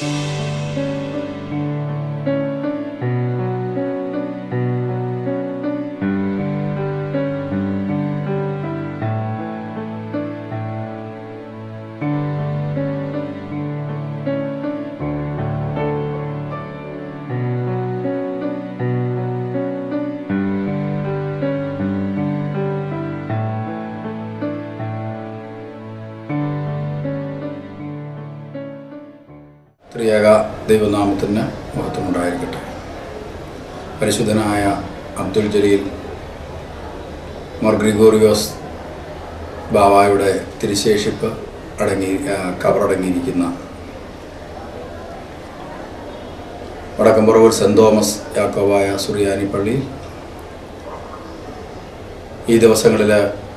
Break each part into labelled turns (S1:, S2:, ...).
S1: ത്രിയേക ദൈവനാമത്തിന് മഹത്വമുണ്ടായിരിക്കട്ടെ പരിശുദ്ധനായ അബ്ദുൽ ജലീൽ മോർ ഗ്രിഗോറിയോസ് ബാവായുടെ തിരുശേഷിപ്പ് അടങ്ങി ആ, കബറടങ്ങിയിരിക്കുന്ന വടക്കമ്പുറവൂർ സെൻറ് തോമസ് യാക്കോവായ സുറിയാനി പള്ളിയിൽ ഈ ദിവസങ്ങളിൽ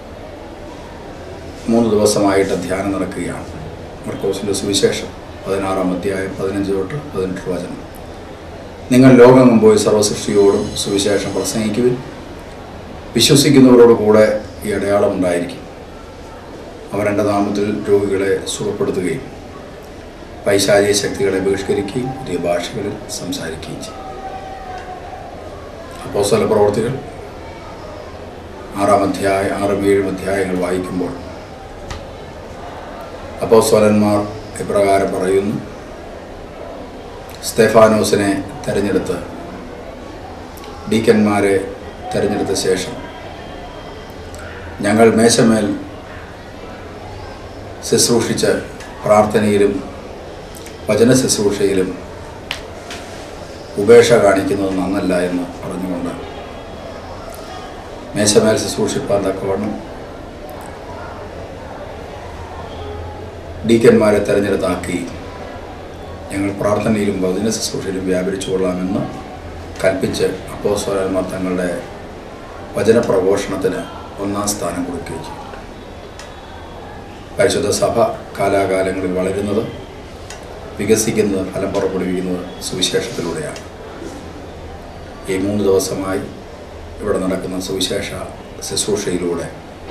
S1: മൂന്ന് ദിവസമായിട്ട് ധ്യാനം നടക്കുകയാണ് മർക്കോസിൻ്റെ സുവിശേഷം പതിനാറാം അധ്യായം പതിനഞ്ച് തൊട്ട് പതിനെട്ട് വചനം നിങ്ങൾ ലോകമെങ്ങും പോയി സർവസൃഷ്ടിയോടും സുവിശേഷം പ്രസംഗിക്കുവിൻ വിശ്വസിക്കുന്നവരോട് കൂടെ ഈ അടയാളം ഉണ്ടായിരിക്കും അവർ എൻ്റെ നാമത്തിൽ രോഗികളെ സുഖപ്പെടുത്തുകയും പൈശാചിക ശക്തികളെ ബഹിഷ്കരിക്കുകയും പുതിയ ഭാഷകളിൽ സംസാരിക്കുകയും ചെയ്യും അപ്പോസ്തല പ്രവർത്തികൾ ആറാം അധ്യായ ആറും ഏഴും അധ്യായങ്ങൾ വായിക്കുമ്പോൾ അപ്പോസ്തലന്മാർ ഇപ്രകാരം പറയുന്നു സ്തെഫാനോസിനെ തെരഞ്ഞെടുത്ത് ഡീക്കന്മാരെ തെരഞ്ഞെടുത്ത ശേഷം ഞങ്ങൾ മേശമേൽ ശുശ്രൂഷിച്ച് പ്രാർത്ഥനയിലും വചന ശുശ്രൂഷയിലും ഉപേക്ഷ കാണിക്കുന്നത് നന്നല്ല എന്ന് പറഞ്ഞുകൊണ്ട് മേശമേൽ ശുശ്രൂഷിപ്പാൻ തക്കവണ്ണം ഡീക്കന്മാരെ തെരഞ്ഞെടുത്താക്കി ഞങ്ങൾ പ്രാർത്ഥനയിലും വചന ശുശ്രൂഷയിലും വ്യാപരിച്ചു കൊള്ളാമെന്ന് കൽപ്പിച്ച് അപ്പോസ്വരന്മാർ തങ്ങളുടെ വചനപ്രഘോഷണത്തിന് ഒന്നാം സ്ഥാനം കൊടുക്കുകയും ചെയ്തു പരിശുദ്ധ സഭ കാലാകാലങ്ങളിൽ വളരുന്നത് വികസിക്കുന്നത് ഫലം പുറപ്പെടുവിക്കുന്നത് സുവിശേഷത്തിലൂടെയാണ് ഈ മൂന്ന് ദിവസമായി ഇവിടെ നടക്കുന്ന സുവിശേഷ ശുശ്രൂഷയിലൂടെ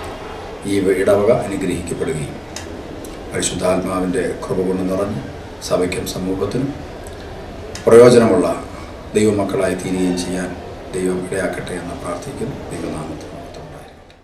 S1: ഈ ഇടവക അനുഗ്രഹിക്കപ്പെടുകയും പരിശുദ്ധാത്മാവിൻ്റെ കൃപ കൊണ്ട് നിറഞ്ഞ് സഭയ്ക്കും സമൂഹത്തിനും പ്രയോജനമുള്ള ദൈവമക്കളായി തീരുകയും ചെയ്യാൻ ദൈവം ഇടയാക്കട്ടെ എന്ന് പ്രാർത്ഥിക്കുന്നു ദൈവനാമത്തിൽ മഹത്വമുണ്ടായിരിക്കട്ടെ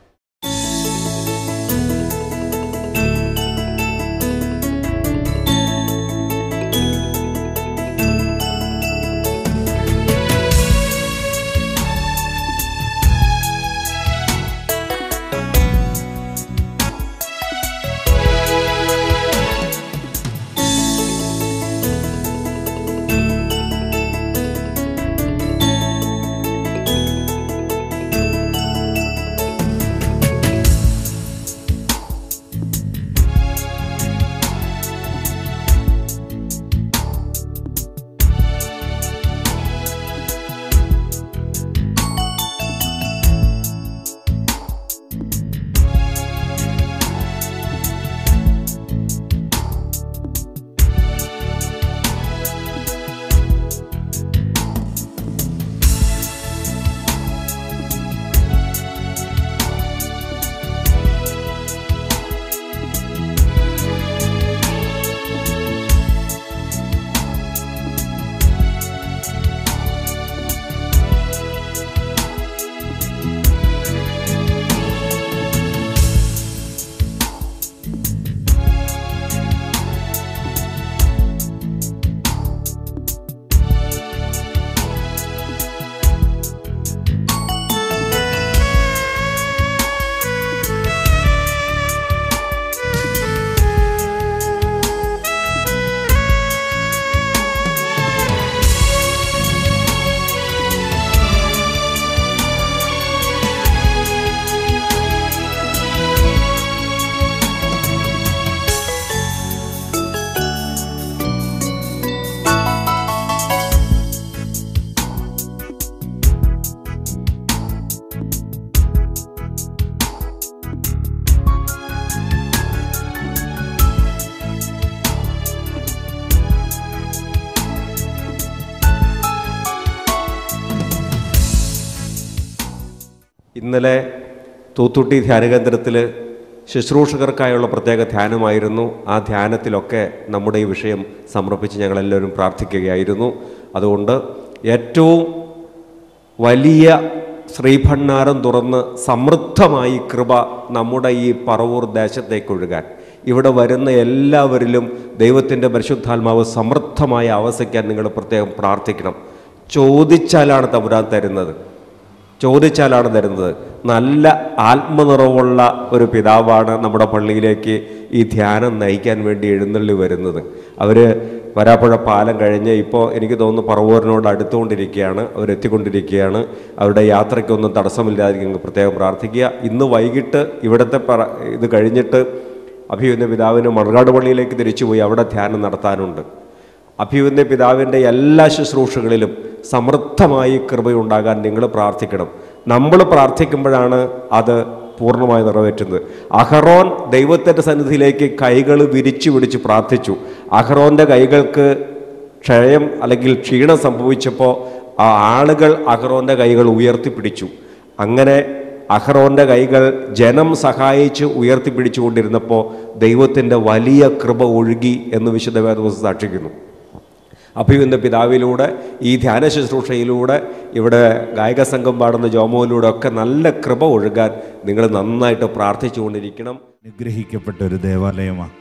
S2: ഇന്നലെ തൂത്തുട്ടി ധ്യാനകേന്ദ്രത്തിൽ ശുശ്രൂഷകർക്കായുള്ള പ്രത്യേക ധ്യാനമായിരുന്നു ആ ധ്യാനത്തിലൊക്കെ നമ്മുടെ ഈ വിഷയം സമർപ്പിച്ച് ഞങ്ങളെല്ലാവരും പ്രാർത്ഥിക്കുകയായിരുന്നു അതുകൊണ്ട് ഏറ്റവും വലിയ ശ്രീഭണ്ണാരം തുറന്ന് സമൃദ്ധമായി കൃപ നമ്മുടെ ഈ പറവൂർ ദേശത്തേക്ക് ഒഴുകാൻ ഇവിടെ വരുന്ന എല്ലാവരിലും ദൈവത്തിൻ്റെ പരിശുദ്ധാത്മാവ് സമൃദ്ധമായി ആവസിക്കാൻ നിങ്ങൾ പ്രത്യേകം പ്രാർത്ഥിക്കണം ചോദിച്ചാലാണ് തമ്പുരാൻ തരുന്നത് ചോദിച്ചാലാണ് തരുന്നത് നല്ല ആത്മനിറവുള്ള ഒരു പിതാവാണ് നമ്മുടെ പള്ളിയിലേക്ക് ഈ ധ്യാനം നയിക്കാൻ വേണ്ടി എഴുന്നള്ളി വരുന്നത് അവർ വരാപ്പുഴ പാലം കഴിഞ്ഞ് ഇപ്പോൾ എനിക്ക് തോന്നുന്നു പറവൂരിനോട് അടുത്തുകൊണ്ടിരിക്കുകയാണ് അവരെത്തിക്കൊണ്ടിരിക്കുകയാണ് അവരുടെ യാത്രയ്ക്കൊന്നും തടസ്സമില്ലാതിരിക്കും പ്രത്യേകം പ്രാർത്ഥിക്കുക ഇന്ന് വൈകിട്ട് ഇവിടുത്തെ പറ ഇത് കഴിഞ്ഞിട്ട് അഭിയുന്ന പിതാവിന് മണർകാട് പള്ളിയിലേക്ക് തിരിച്ചുപോയി അവിടെ ധ്യാനം നടത്താനുണ്ട് അഭിവന്യ പിതാവിൻ്റെ എല്ലാ ശുശ്രൂഷകളിലും സമൃദ്ധമായി കൃപയുണ്ടാകാൻ നിങ്ങൾ പ്രാർത്ഥിക്കണം നമ്മൾ പ്രാർത്ഥിക്കുമ്പോഴാണ് അത് പൂർണ്ണമായി നിറവേറ്റുന്നത് അഹറോൻ ദൈവത്തിൻ്റെ സന്നിധിയിലേക്ക് കൈകൾ വിരിച്ചു പിടിച്ച് പ്രാർത്ഥിച്ചു അഹറോൻ്റെ കൈകൾക്ക് ക്ഷയം അല്ലെങ്കിൽ ക്ഷീണം സംഭവിച്ചപ്പോൾ ആ ആളുകൾ അഹറോൻ്റെ കൈകൾ ഉയർത്തിപ്പിടിച്ചു അങ്ങനെ അഹറോൻ്റെ കൈകൾ ജനം സഹായിച്ച് ഉയർത്തിപ്പിടിച്ചുകൊണ്ടിരുന്നപ്പോൾ ദൈവത്തിൻ്റെ വലിയ കൃപ ഒഴുകി എന്ന് വിശുദ്ധ വേദപുസ്തകം സാക്ഷിക്കുന്നു അഭിവന്ദ പിതാവിലൂടെ ഈ ധ്യാന ശുശ്രൂഷയിലൂടെ ഇവിടെ ഗായക സംഘം പാടുന്ന ജോമോയിലൂടെ ഒക്കെ നല്ല കൃപ ഒഴുകാൻ നിങ്ങൾ നന്നായിട്ട് പ്രാർത്ഥിച്ചുകൊണ്ടിരിക്കണം
S3: അനുഗ്രഹിക്കപ്പെട്ട ഒരു ദേവാലയമാണ്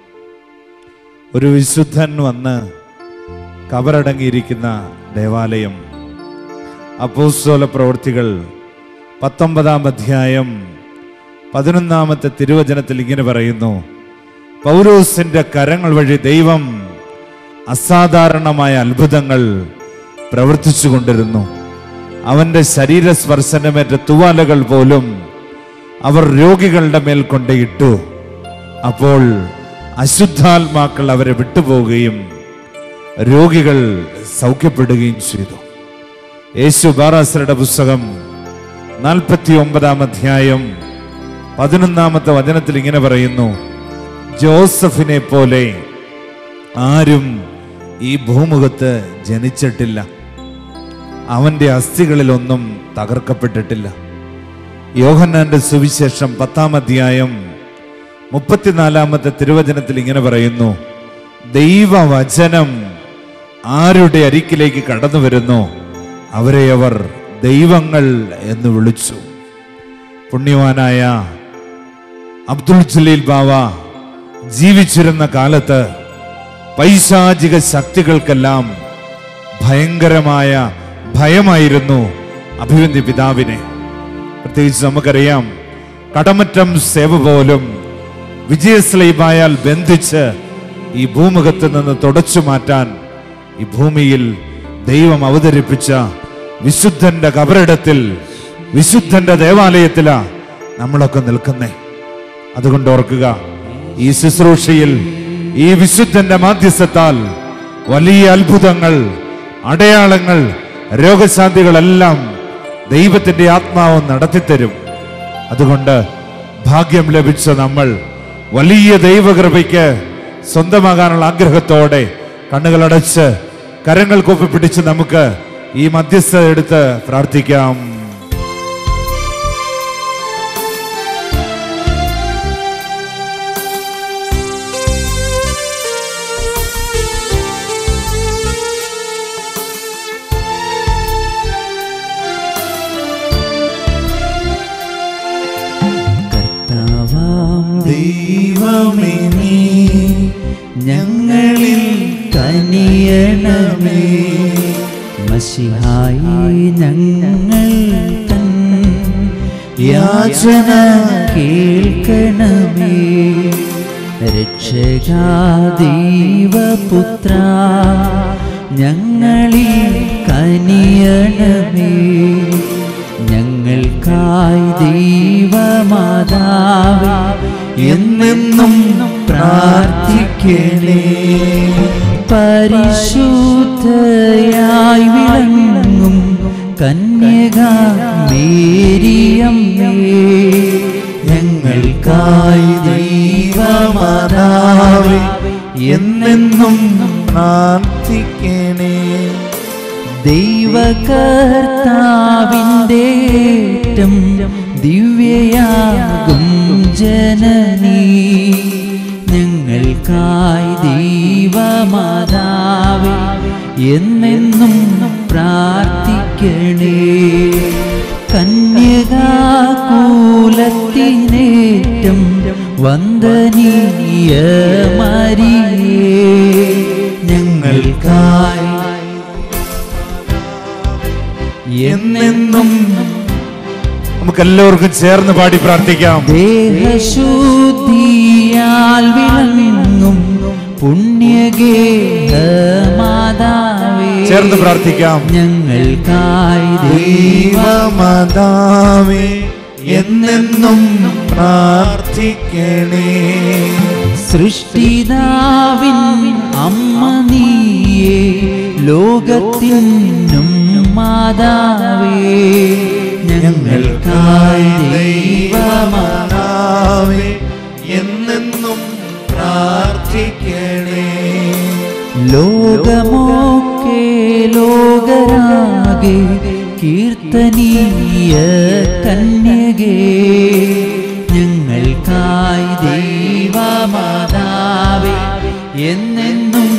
S3: ഒരു വിശുദ്ധൻ വന്ന് കബറടങ്ങിയിരിക്കുന്ന ദേവാലയം അപ്പോസ്തല പ്രവൃത്തികൾ പത്തൊമ്പതാം അധ്യായം പതിനൊന്നാമത്തെ തിരുവചനത്തിൽ ഇങ്ങനെ പറയുന്നു പൗരോസിന്റെ കരങ്ങൾ വഴി ദൈവം അസാധാരണമായ അത്ഭുതങ്ങൾ പ്രവർത്തിച്ചു കൊണ്ടിരുന്നു അവന്റെ ശരീരസ്പർശനമേറ്റ തുവാലകൾ പോലും അവർ രോഗികളുടെ മേൽ കൊണ്ടയിട്ടു അപ്പോൾ അശുദ്ധാത്മാക്കൾ അവരെ വിട്ടുപോവുകയും രോഗികൾ സൗഖ്യപ്പെടുകയും ചെയ്തു യേശു ബാറാസരുടെ പുസ്തകം നാൽപ്പത്തി ഒമ്പതാം അധ്യായം പതിനൊന്നാമത്തെ വചനത്തിൽ ഇങ്ങനെ പറയുന്നു ജോസഫിനെ പോലെ ആരും ഈ ഭൂമുഖത്ത് ജനിച്ചിട്ടില്ല അവന്റെ അസ്ഥികളിലൊന്നും തകർക്കപ്പെട്ടിട്ടില്ല യോഹന്നാന്റെ സുവിശേഷം പത്താം അധ്യായം മുപ്പത്തിനാലാമത്തെ തിരുവചനത്തിൽ ഇങ്ങനെ പറയുന്നു ദൈവവചനം ആരുടെ അരിക്കിലേക്ക് കടന്നു വരുന്നു അവരെ അവർ ദൈവങ്ങൾ എന്ന് വിളിച്ചു പുണ്യവാനായ അബ്ദുൾ ജലീൽ ബാവ ജീവിച്ചിരുന്ന കാലത്ത് പൈശാചിക ശക്തികൾക്കെല്ലാം ഭയങ്കരമായ ഭയമായിരുന്നു അഭിവന്യ പിതാവിനെ പ്രത്യേകിച്ച് നമുക്കറിയാം കടമറ്റം സേവ പോലും വിജയസ്ലൈബായാൽ ബന്ധിച്ച് ഈ ഭൂമുഖത്ത് നിന്ന് തുടച്ചു മാറ്റാൻ ഈ ഭൂമിയിൽ ദൈവം അവതരിപ്പിച്ച വിശുദ്ധന്റെ കബറിടത്തിൽ വിശുദ്ധന്റെ ദേവാലയത്തിലാ നമ്മളൊക്കെ നിൽക്കുന്നേ അതുകൊണ്ട് ഓർക്കുക ഈ ശുശ്രൂഷയിൽ ഈ വിശുദ്ധന്റെ മാധ്യസ്ഥത്താൽ വലിയ അത്ഭുതങ്ങൾ അടയാളങ്ങൾ രോഗശാന്തികളെല്ലാം ദൈവത്തിന്റെ ആത്മാവ് നടത്തിത്തരും അതുകൊണ്ട് ഭാഗ്യം ലഭിച്ച നമ്മൾ വലിയ ദൈവകൃപയ്ക്ക് സ്വന്തമാകാനുള്ള ആഗ്രഹത്തോടെ കണ്ണുകളടച്ച് കരങ്ങൾ കൊപ്പി പിടിച്ച് നമുക്ക് ഈ മധ്യസ്ഥ എടുത്ത് പ്രാർത്ഥിക്കാം
S4: കർത്താവാം ദൈവമേ നീ ഞങ്ങളിൽ കനിയണമേ മസിഹായി ഞങ്ങൾ തൻ യാചന കേൾക്കണമേ രക്ഷകാ ദൈവപുത്ര ഞങ്ങളിൽ കനിയണമേ ഞങ്ങൾക്കായി ദൈവമാതാവ് എന്നെന്നും പ്രാർത്ഥിക്കണേ പരിശുദ്ധയായി വിളങ്ങും കന്യക മേരിയമ്മേ ഞങ്ങൾക്കായി ദൈവമാതാവ് എന്നെന്നും പ്രാർത്ഥിക്കണേ ദൈവകർത്താവിൻ്റെ ഏറ്റം ദിവ്യയാകും ജനനീ ഞങ്ങൾക്കായി ദൈവമാതാവേ എന്നെന്നും പ്രാർത്ഥിക്കണേ കന്യകാകൂലത്തിനേറ്റം വന്ദനീയ മരിയേ ഞങ്ങൾക്കായി
S3: എന്നെന്നും നമുക്ക് എല്ലാവർക്കും ചേർന്ന് പാടി പ്രാർത്ഥിക്കാം
S4: ദേഹശുദ്ധിയാൽ വിളങ്ങും പുണ്യഗേഹമാതാവേ
S3: ചേർന്ന് പ്രാർത്ഥിക്കാം
S4: ഞങ്ങൾക്കായി
S3: ദൈവമാതാവേ എന്നെന്നും പ്രാർത്ഥിക്കണേ
S4: സൃഷ്ടിതാവിൻ അമ്മ നീയേ ലോകത്തിനും മാതാവേ ഞങ്ങൾക്കായി ദൈവമാ
S3: ദൈവമാതാവേ എന്നെന്നും പ്രാർത്ഥിക്കണേ
S4: ലോകമൊക്കെ ലോകരാകെ കീർത്തനീയ കന്യകേ ഞങ്ങൾക്കായി ദൈവമാതാവേ എന്നെന്നും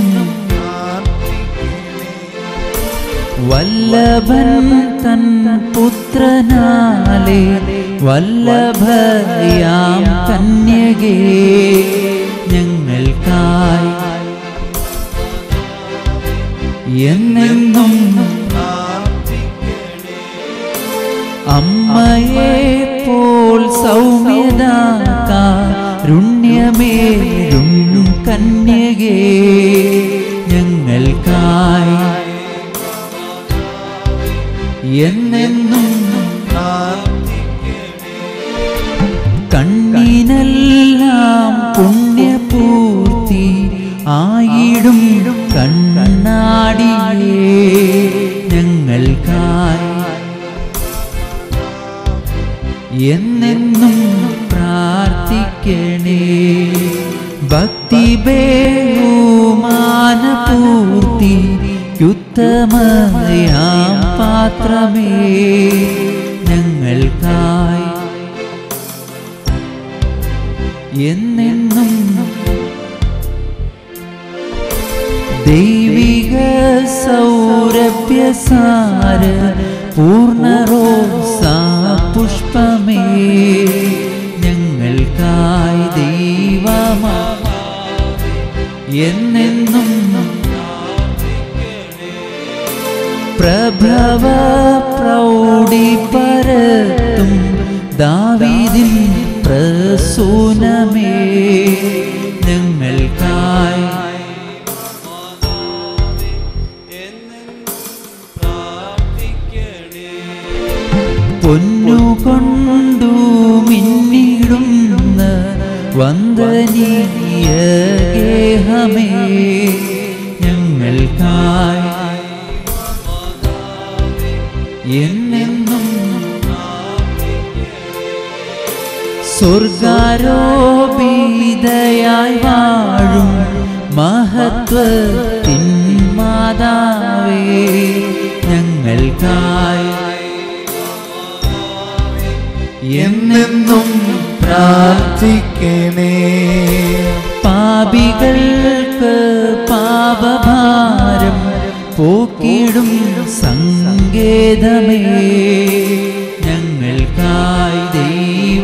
S4: വല്ലഭൻ തൻ പുത്രനാലെ വല്ലഭയാം കന്യകേ ഞങ്ങൾക്കായി എന്നെന്നും അമ്മയെ പോൽ സൗമ്യതാരുണ്യമേഴും കന്യകേ ഞങ്ങൾക്കായി എന്നെന്നും കണ്ണിനെല്ലാം പുണ്യപൂർത്തി ആയിടും കണ്ണാടിയേ ഞങ്ങൾക്കായി എന്നെന്നും പ്രാർത്ഥിക്കണേ ഭക്തി ബഹുമാനപൂർത്തി യുദ്ധമയാം പാത്രമേ ഞങ്ങൾക്കായി എന്നെന്നും ദൈവിക സൗരഭ്യസാര പൂർണ്ണറോസാ പുഷ്പമേ ഞങ്ങൾക്കായി ദൈവമാ എന്നെന്നും പ്രഭവ പ്രൗഢി പരത്തും ദാവീദിൻ പ്രസൂനമേ ഞങ്ങൾക്കായി പൊന്നുകൊണ്ടു മിന്നിടുന്ന വന്ദനീയ ഗേഹമേ ഞങ്ങൾക്കായി എന്നെന്നും സ്വർഗാരോപിതയായി വാഴും മഹത്വത്തിൻ മാതാവേ ഞങ്ങൾക്കായി
S3: എന്നെന്നും പ്രാർത്ഥിക്കണേ
S4: പാപികൾക്ക് പാപഭാരം പോക്കിടും സങ്കേതമേ ഞങ്ങൾക്കായി ദൈവ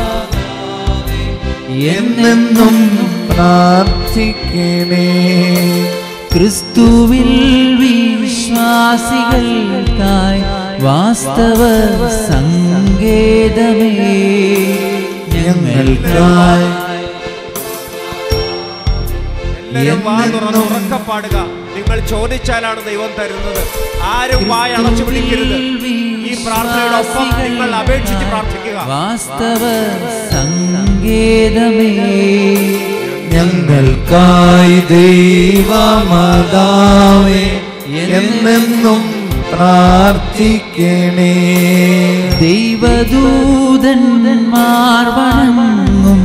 S3: എന്നെന്നും പ്രാർത്ഥിക്കണേ
S4: ക്രിസ്തുവിൽ വിശ്വാസികൾക്കായി വാസ്തവ സങ്കേതമേ ഞങ്ങൾക്കായി
S2: എല്ലാവരും വാ തുറന്ന് ഉറക്കെ പാടുക നിങ്ങൾ ചോദിച്ചാലാണ് ദൈവം തരുന്നത് ആരും വായ അടച്ചു പിടിക്കരുത് ഈ പ്രാർത്ഥനയുടെ ഒപ്പം നിങ്ങൾ അപേക്ഷിച്ച് പ്രാർത്ഥിക്കുക
S4: വാസ്തവ സങ്കേതമേ
S3: ഞങ്ങൾക്കായി ദൈവമാതാവേ എന്നെന്നും പ്രാർത്ഥിക്കണേ
S4: ദൈവദൂതന്മാർ വണങ്ങും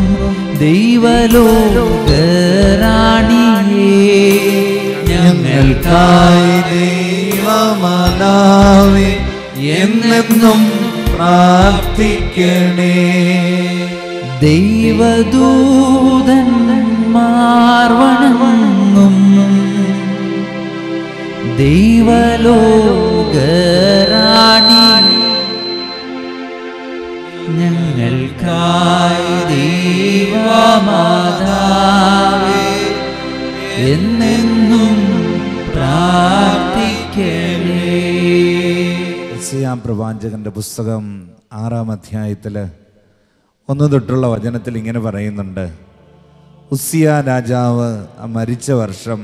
S4: ദൈവലോകറാണിയേ
S3: ഞങ്ങൾക്കായി ദൈവമാതാവേ എന്നെന്നും പ്രാർത്ഥിക്കണേ
S4: ദൈവദൂതന്മാർ വണങ്ങും ദൈവലോകറാണി ഞങ്ങൾക്കായി ദൈവമാതാവേ എന്നെന്നും പ്രാർത്ഥിക്കണേ
S3: യശയാം പ്രവാചകന്റെ പുസ്തകം ആറാം അധ്യായത്തില് ഒന്ന് തൊട്ടുള്ള വചനത്തിൽ ഇങ്ങനെ പറയുന്നുണ്ട് ഉസിയ രാജാവ് മരിച്ച വർഷം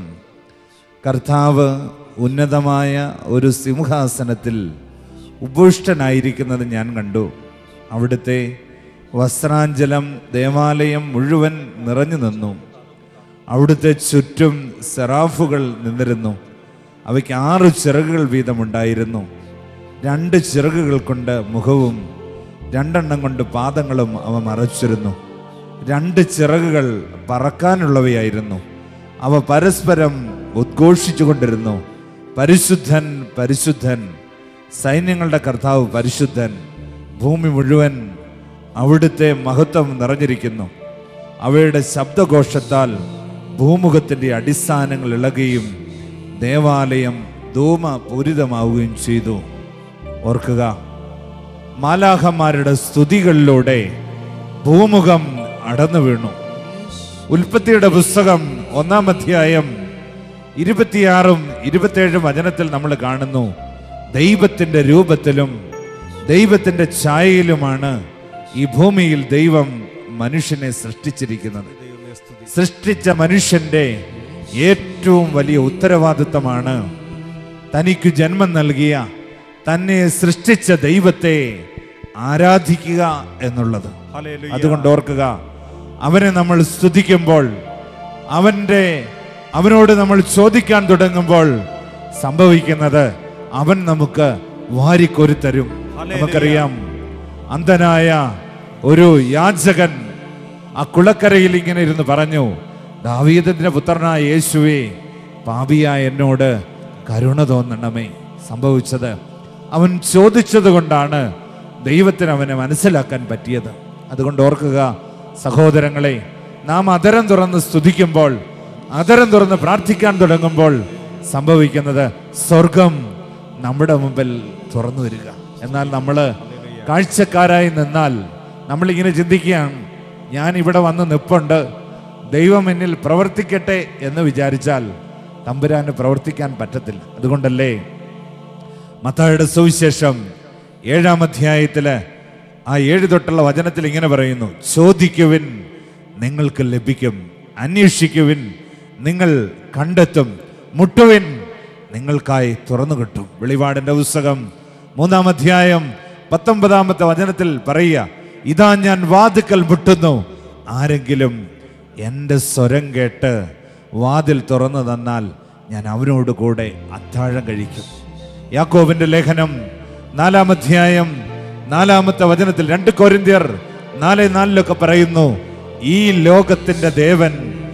S3: കർത്താവ് ഉന്നതമായ ഒരു സിംഹാസനത്തിൽ ഉപുഷ്ടനായിരിക്കുന്നത് ഞാൻ കണ്ടു അവിടുത്തെ വസ്ത്രാഞ്ചലം ദേവാലയം മുഴുവൻ നിറഞ്ഞു നിന്നു അവിടുത്തെ ചുറ്റും സെറാഫുകൾ നിന്നിരുന്നു അവയ്ക്ക് ആറ് ചിറകുകൾ വീതമുണ്ടായിരുന്നു രണ്ട് ചിറകുകൾ കൊണ്ട് മുഖവും രണ്ടെണ്ണം കൊണ്ട് പാദങ്ങളും അവ മറച്ചിരുന്നു രണ്ട് ചിറകുകൾ പറക്കാനുള്ളവയായിരുന്നു അവ പരസ്പരം ഉദ്ഘോഷിച്ചു കൊണ്ടിരുന്നു പരിശുദ്ധൻ പരിശുദ്ധൻ സൈന്യങ്ങളുടെ കർത്താവ് പരിശുദ്ധൻ ഭൂമി മുഴുവൻ അവിടുത്തെ മഹത്വം നിറഞ്ഞിരിക്കുന്നു അവയുടെ ശബ്ദഘോഷത്താൽ ഭൂമുഖത്തിൻ്റെ അടിസ്ഥാനങ്ങൾ ഇളകുകയും ദേവാലയം ധൂമ പൂരിതമാവുകയും ചെയ്തു ഓർക്കുക മാലാഹന്മാരുടെ സ്തുതികളിലൂടെ ഭൂമുഖം അടന്നു വീണു ഉൽപ്പത്തിയുടെ പുസ്തകം ഒന്നാം അധ്യായം ഇരുപത്തിയാറും ഇരുപത്തേഴും വചനത്തിൽ നമ്മൾ കാണുന്നു ദൈവത്തിന്റെ രൂപത്തിലും ദൈവത്തിന്റെ ഛായയിലുമാണ് ഈ ഭൂമിയിൽ ദൈവം മനുഷ്യനെ സൃഷ്ടിച്ചിരിക്കുന്നത് സൃഷ്ടിച്ച മനുഷ്യന്റെ ഏറ്റവും വലിയ ഉത്തരവാദിത്തമാണ് തനിക്ക് ജന്മം നൽകിയ തന്നെ സൃഷ്ടിച്ച ദൈവത്തെ ആരാധിക്കുക എന്നുള്ളത് അതുകൊണ്ട് ഓർക്കുക അവനെ നമ്മൾ സ്തുതിക്കുമ്പോൾ അവന്റെ അവനോട് നമ്മൾ ചോദിക്കാൻ തുടങ്ങുമ്പോൾ സംഭവിക്കുന്നത് അവൻ നമുക്ക് വാരിക്കൊരുത്തരും നമുക്കറിയാം അന്ധനായ ഒരു യാചകൻ ആ കുളക്കരയിൽ ഇങ്ങനെ ഇരുന്ന് പറഞ്ഞു ദാവീദത്തിന്റെ പുത്രനായ യേശുവേ പാപിയായ എന്നോട് കരുണ തോന്നണമേ സംഭവിച്ചത് അവൻ ചോദിച്ചത് കൊണ്ടാണ് ദൈവത്തിന് അവനെ മനസ്സിലാക്കാൻ പറ്റിയത് അതുകൊണ്ട് ഓർക്കുക സഹോദരങ്ങളെ നാം അതരം തുറന്ന് സ്തുതിക്കുമ്പോൾ അതരം തുറന്ന് പ്രാർത്ഥിക്കാൻ തുടങ്ങുമ്പോൾ സംഭവിക്കുന്നത് സ്വർഗം നമ്മുടെ മുമ്പിൽ തുറന്നു വരിക എന്നാൽ നമ്മൾ കാഴ്ചക്കാരായി നിന്നാൽ നമ്മളിങ്ങനെ ചിന്തിക്കുകയാണ് ഞാൻ ഇവിടെ വന്ന് നിപ്പുണ്ട് ദൈവം എന്നിൽ പ്രവർത്തിക്കട്ടെ എന്ന് വിചാരിച്ചാൽ തമ്പുരാന് പ്രവർത്തിക്കാൻ പറ്റത്തില്ല അതുകൊണ്ടല്ലേ മത്തായുടെ സുവിശേഷം ഏഴാം അധ്യായത്തില് ആ ഏഴ് തൊട്ടുള്ള വചനത്തിൽ ഇങ്ങനെ പറയുന്നു ചോദിക്കുവിൻ നിങ്ങൾക്ക് ലഭിക്കും അന്വേഷിക്കുവിൻ നിങ്ങൾ കണ്ടെത്തും മുട്ടുവിൻ നിങ്ങൾക്കായി തുറന്നു കിട്ടും വെളിപാടിന്റെ പുസ്തകം മൂന്നാം അധ്യായം പത്തൊമ്പതാമത്തെ വചനത്തിൽ പറയുക ഇതാ ഞാൻ വാതുക്കൽ മുട്ടുന്നു ആരെങ്കിലും എൻ്റെ സ്വരം കേട്ട് വാതിൽ തുറന്നു തന്നാൽ ഞാൻ അവനോട് കൂടെ അത്താഴം കഴിക്കും യാക്കോബിന്റെ ലേഖനം നാലാം അധ്യായം നാലാമത്തെ വചനത്തിൽ രണ്ട് കോരിന്ത്യർ നാല് നാലിലൊക്കെ പറയുന്നു ഈ ലോകത്തിന്റെ ദേവൻ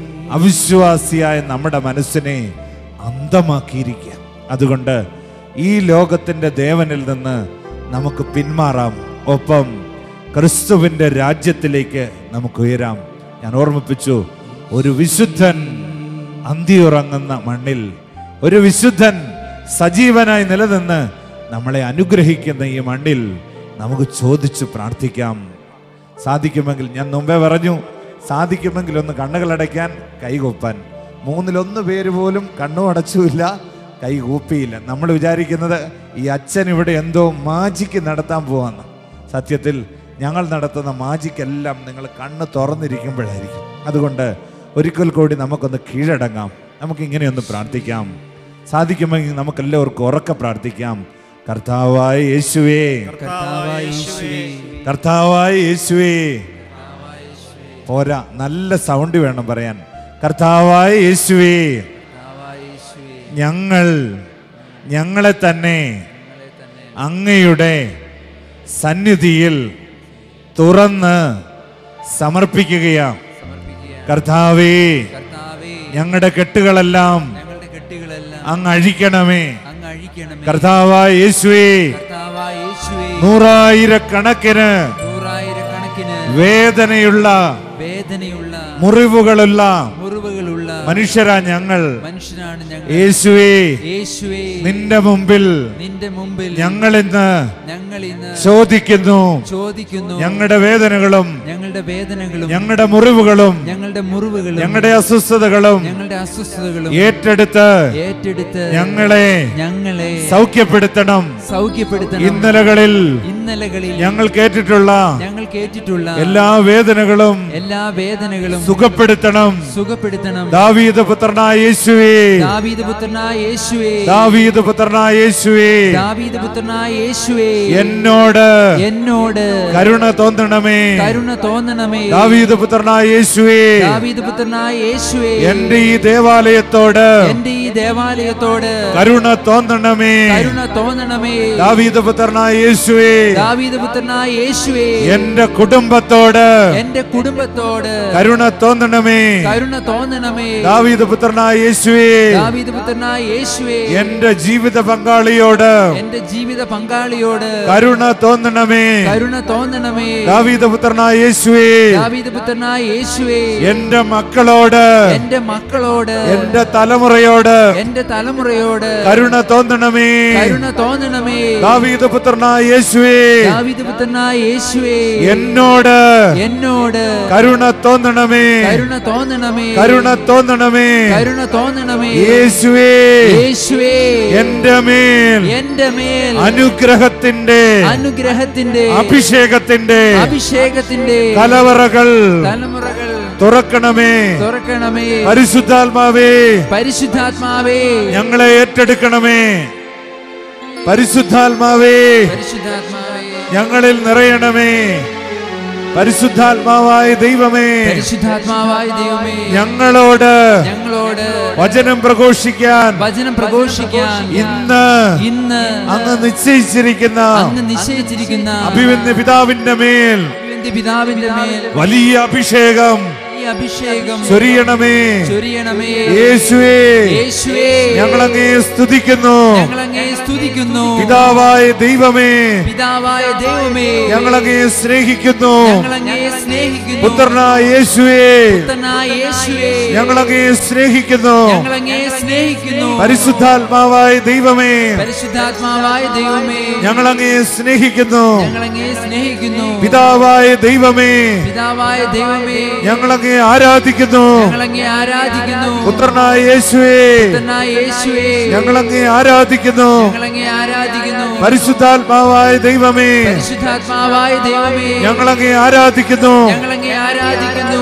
S3: അവിശ്വാസിയായ നമ്മുടെ മനസ്സിനെ അന്തമാക്കിയിരിക്കുക അതുകൊണ്ട് ഈ ലോകത്തിന്റെ ദേവനിൽ നിന്ന് നമുക്ക് പിന്മാറാം ഒപ്പം ക്രിസ്തുവിന്റെ രാജ്യത്തിലേക്ക് നമുക്ക് ഉയരാം ഞാൻ ഓർമ്മിപ്പിച്ചു ഒരു വിശുദ്ധൻ അന്തിയുറങ്ങുന്ന മണ്ണിൽ ഒരു വിശുദ്ധൻ സജീവനായി നിലനിന്ന് നമ്മളെ അനുഗ്രഹിക്കുന്ന ഈ മണ്ണിൽ നമുക്ക് ചോദിച്ചു പ്രാർത്ഥിക്കാം സാധിക്കുമെങ്കിൽ ഞാൻ മുമ്പേ പറഞ്ഞു സാധിക്കുമെങ്കിൽ ഒന്ന് കണ്ണുകളടയ്ക്കാൻ കൈകൊപ്പാൻ മൂന്നിലൊന്ന് പേര് പോലും കണ്ണും അടച്ചുമില്ല കൈ കൂപ്പിയില്ല നമ്മൾ വിചാരിക്കുന്നത് ഈ അച്ഛൻ ഇവിടെ എന്തോ മാജിക്ക് നടത്താൻ പോവാന്ന് സത്യത്തിൽ ഞങ്ങൾ നടത്തുന്ന മാജിക്കെല്ലാം നിങ്ങൾ കണ്ണ് തുറന്നിരിക്കുമ്പോഴായിരിക്കും അതുകൊണ്ട് ഒരിക്കൽ കൂടി നമുക്കൊന്ന് കീഴടങ്ങാം നമുക്ക് ഇങ്ങനെയൊന്ന് പ്രാർത്ഥിക്കാം സാധിക്കുമെങ്കിൽ നമുക്ക് എല്ലാവർക്കും ഉറക്കെ പ്രാർത്ഥിക്കാം കർത്താവായ യേശുവേ
S4: കർത്താവായ യേശുവേ
S3: കർത്താവായ യേശുവേ പോരാ നല്ല സൗണ്ട് വേണം പറയാൻ കർത്താവായ യേശുവേ
S4: കർത്താവായ യേശുവേ
S3: ഞങ്ങൾ ഞങ്ങളെ തന്നെ അങ്ങയുടെ സന്നിധിയിൽ തുറന്ന് സമർപ്പിക്കുകയാണ് കർത്താവേ
S4: കർത്താവേ
S3: ഞങ്ങളുടെ കെട്ടുകളെല്ലാം
S4: ഞങ്ങളുടെ കെട്ടുകളെല്ലാം
S3: അങ്ങ് അഴിക്കണമേ
S4: അങ്ങ് അഴിക്കണമേ
S3: കർത്താവായ യേശുവേ
S4: കർത്താവായ യേശുവേ
S3: നൂറായിരക്കണക്കിന്
S4: നൂറായിരക്കണക്കിന്
S3: വേദനയുള്ള
S4: വേദനയുള്ള
S3: മുറിവുകളുള്ള
S4: മുറിവുകളുള്ള
S3: മനുഷ്യരാ ഞങ്ങൾ
S4: മനുഷ്യനാണ് ഞങ്ങൾ
S3: യേശുവേ
S4: യേശുവേ
S3: നിന്റെ മുമ്പിൽ
S4: നിന്റെ മുമ്പിൽ
S3: ഞങ്ങൾ ഇന്ന്
S4: ഞങ്ങൾ ഇന്ന്
S3: ചോദിക്കുന്നു
S4: ചോദിക്കുന്നു
S3: ഞങ്ങളുടെ വേദനകളും
S4: ഞങ്ങളുടെ വേദനകളും
S3: ഞങ്ങളുടെ മുറിവുകളും
S4: ഞങ്ങളുടെ മുറിവുകളും
S3: ഞങ്ങളുടെ അസ്വസ്ഥതകളും
S4: ഞങ്ങളുടെ അസ്വസ്ഥതകളും
S3: ഏറ്റെടുത്ത്
S4: ഏറ്റെടുത്ത്
S3: ഞങ്ങളെ
S4: ഞങ്ങളെ
S3: സൗഖ്യപ്പെടുത്തണം
S4: സൗഖ്യപ്പെടുത്തണം
S3: ഇന്നലകളിൽ
S4: ഇന്നലകളിൽ
S3: ഞങ്ങൾ കേട്ടിട്ടുള്ള
S4: ഞങ്ങൾ കേട്ടിട്ടുള്ള
S3: എല്ലാ വേദനകളും
S4: എല്ലാ വേദനകളും
S3: സുഖപ്പെടുത്തണം
S4: സുഖപ്പെടുത്തണം
S3: ദാവീദ് പുത്രനായ യേശുവേ
S4: ദാവീദ് പുത്രനായ യേശുവേ
S3: ദാവീദ് പുത്രനായ യേശുവേ
S4: ദാവീദ് പുത്രനായ യേശുവേ
S3: എന്നോട്
S4: എന്നോട്
S3: കരുണ തോന്നണമേ
S4: കരുണ തോന്നണമേ
S3: ദാവീദ് പുത്രനായ യേശുവേ
S4: ദാവീദ് പുത്രനായ യേശുവേ
S3: എന്റെ ഈ ദേവാലയത്തോട്
S4: എന്റെ ഈ ദേവാലയത്തോട്
S3: കരുണ തോന്നണമേ
S4: കരുണ തോന്നണമേ
S3: ദാവീദ് പുത്രനായ യേശുവേ
S4: ദാവീദ് പുത്രനായ യേശുവേ
S3: എന്റെ കുടുംബത്തോട്
S4: എന്റെ കുടുംബത്തോട്
S3: കരുണ തോന്നണമേ
S4: കരുണ തോന്നണമേ
S3: ദാവീദ് പുത്രനായ യേശുവേ
S4: ദാവീദ് പുത്രനായ യേശുവേ
S3: എന്റെ ജീവിത പങ്കാളിയോട്
S4: എന്റെ ജീവിത പങ്കാളിയോട്
S3: കരുണ തോന്നണമേ
S4: കരുണ തോന്നണമേ
S3: ദാവീദ് പുത്രനായ യേശുവേ
S4: ദാവീദ് പുത്രനായ യേശുവേ
S3: എന്റെ മക്കളോട്
S4: എന്റെ മക്കളോട്
S3: എന്റെ തലമുറയോട്
S4: എന്റെ തലമുറയോട്
S3: കരുണ തോന്നണമേ
S4: കരുണ തോന്നണമേ
S3: ദാവീദ് പുത്രനായ യേശുവേ
S4: ദാവീദ് പുത്രനായ യേശുവേ
S3: എന്നോട്
S4: എന്നോട്
S3: കരുണ തോന്നണമേ
S4: കരുണ തോന്നണമേ
S3: കരുണ തോന്നണമേ
S4: കരുണ തോന്നണമേ
S3: യേശുവേ
S4: യേശുവേ
S3: എന്റെ മേൽ
S4: എന്റെ മേൽ
S3: അനുഗ്രഹത്തിന്റെ
S4: അനുഗ്രഹത്തിന്റെ
S3: അഭിഷേകത്തിന്റെ
S4: അഭിഷേകത്തിന്റെ
S3: കലവറകൾ
S4: തലമുറകൾ
S3: തുറക്കണമേ
S4: തുറക്കണമേ
S3: പരിശുദ്ധാത്മാവേ
S4: പരിശുദ്ധാത്മാവേ
S3: ഞങ്ങളെ ഏറ്റെടുക്കണമേ പരിശുദ്ധാത്മാവേ
S4: പരിശുദ്ധാത്മാവേ
S3: ഞങ്ങളിൽ നിറയണമേ പരിശുദ്ധാത്മാവായ ദൈവമേ
S4: പരിശുദ്ധാത്മാവായ ദൈവമേ
S3: ഞങ്ങളോട്
S4: ഞങ്ങളോട്
S3: വചനം പ്രഘോഷിക്കാൻ
S4: വചനം പ്രഘോഷിക്കാൻ
S3: ഇന്ന്
S4: ഇന്ന്
S3: അങ്ങ് നിശ്ചയിച്ചിരിക്കുന്ന
S4: അങ്ങ് നിശ്ചയിച്ചിരിക്കുന്ന
S3: അഭിവന്യ പിതാവിന്റെ മേൽ
S4: അഭിവന്ദ്യ പിതാവിന്റെ മേൽ
S3: വലിയ അഭിഷേകം
S4: ഈ അഭിഷേകം
S3: ചൊരിയണമേ
S4: ചൊരിയണമേ
S3: യേശുവേ
S4: യേശുവേ
S3: ഞങ്ങളങ്ങേ സ്തുതിക്കുന്നു
S4: ഞങ്ങളങ്ങേ സ്തുതിക്കുന്നു
S3: പിതാവായ ദൈവമേ
S4: പിതാവായ ദൈവമേ
S3: ഞങ്ങളങ്ങേ സ്നേഹിക്കുന്നു
S4: ഞങ്ങളങ്ങേ സ്നേഹിക്കുന്നു
S3: പുത്രനായ യേശുവേ
S4: പുത്രനായ യേശുവേ
S3: ഞങ്ങളങ്ങേ സ്നേഹിക്കുന്നു
S4: ഞങ്ങളങ്ങേ സ്നേഹിക്കുന്നു
S3: പരിശുദ്ധാത്മാവായ ദൈവമേ
S4: പരിശുദ്ധാത്മാവായ ദൈവമേ
S3: ഞങ്ങളങ്ങേ സ്നേഹിക്കുന്നു
S4: ഞങ്ങളങ്ങേ സ്നേഹിക്കുന്നു
S3: പിതാവായ ദൈവമേ
S4: പിതാവായ ദൈവമേ
S3: ഞങ്ങളങ്ങേ ആരാധിക്കുന്നു
S4: ഞങ്ങളങ്ങേ ആരാധിക്കുന്നു
S3: പുത്രനായ യേശുവേ
S4: പുത്രനായ യേശുവേ
S3: ഞങ്ങളങ്ങേ ആരാധിക്കുന്നു
S4: ഞങ്ങളങ്ങേ ആരാധിക്കുന്നു
S3: പരിശുദ്ധാത്മാവായ ദൈവമേ
S4: പരിശുദ്ധാത്മാവായ ദൈവമേ
S3: ഞങ്ങളങ്ങേ ആരാധിക്കുന്നു
S4: ഞങ്ങളങ്ങേ ആരാധിക്കുന്നു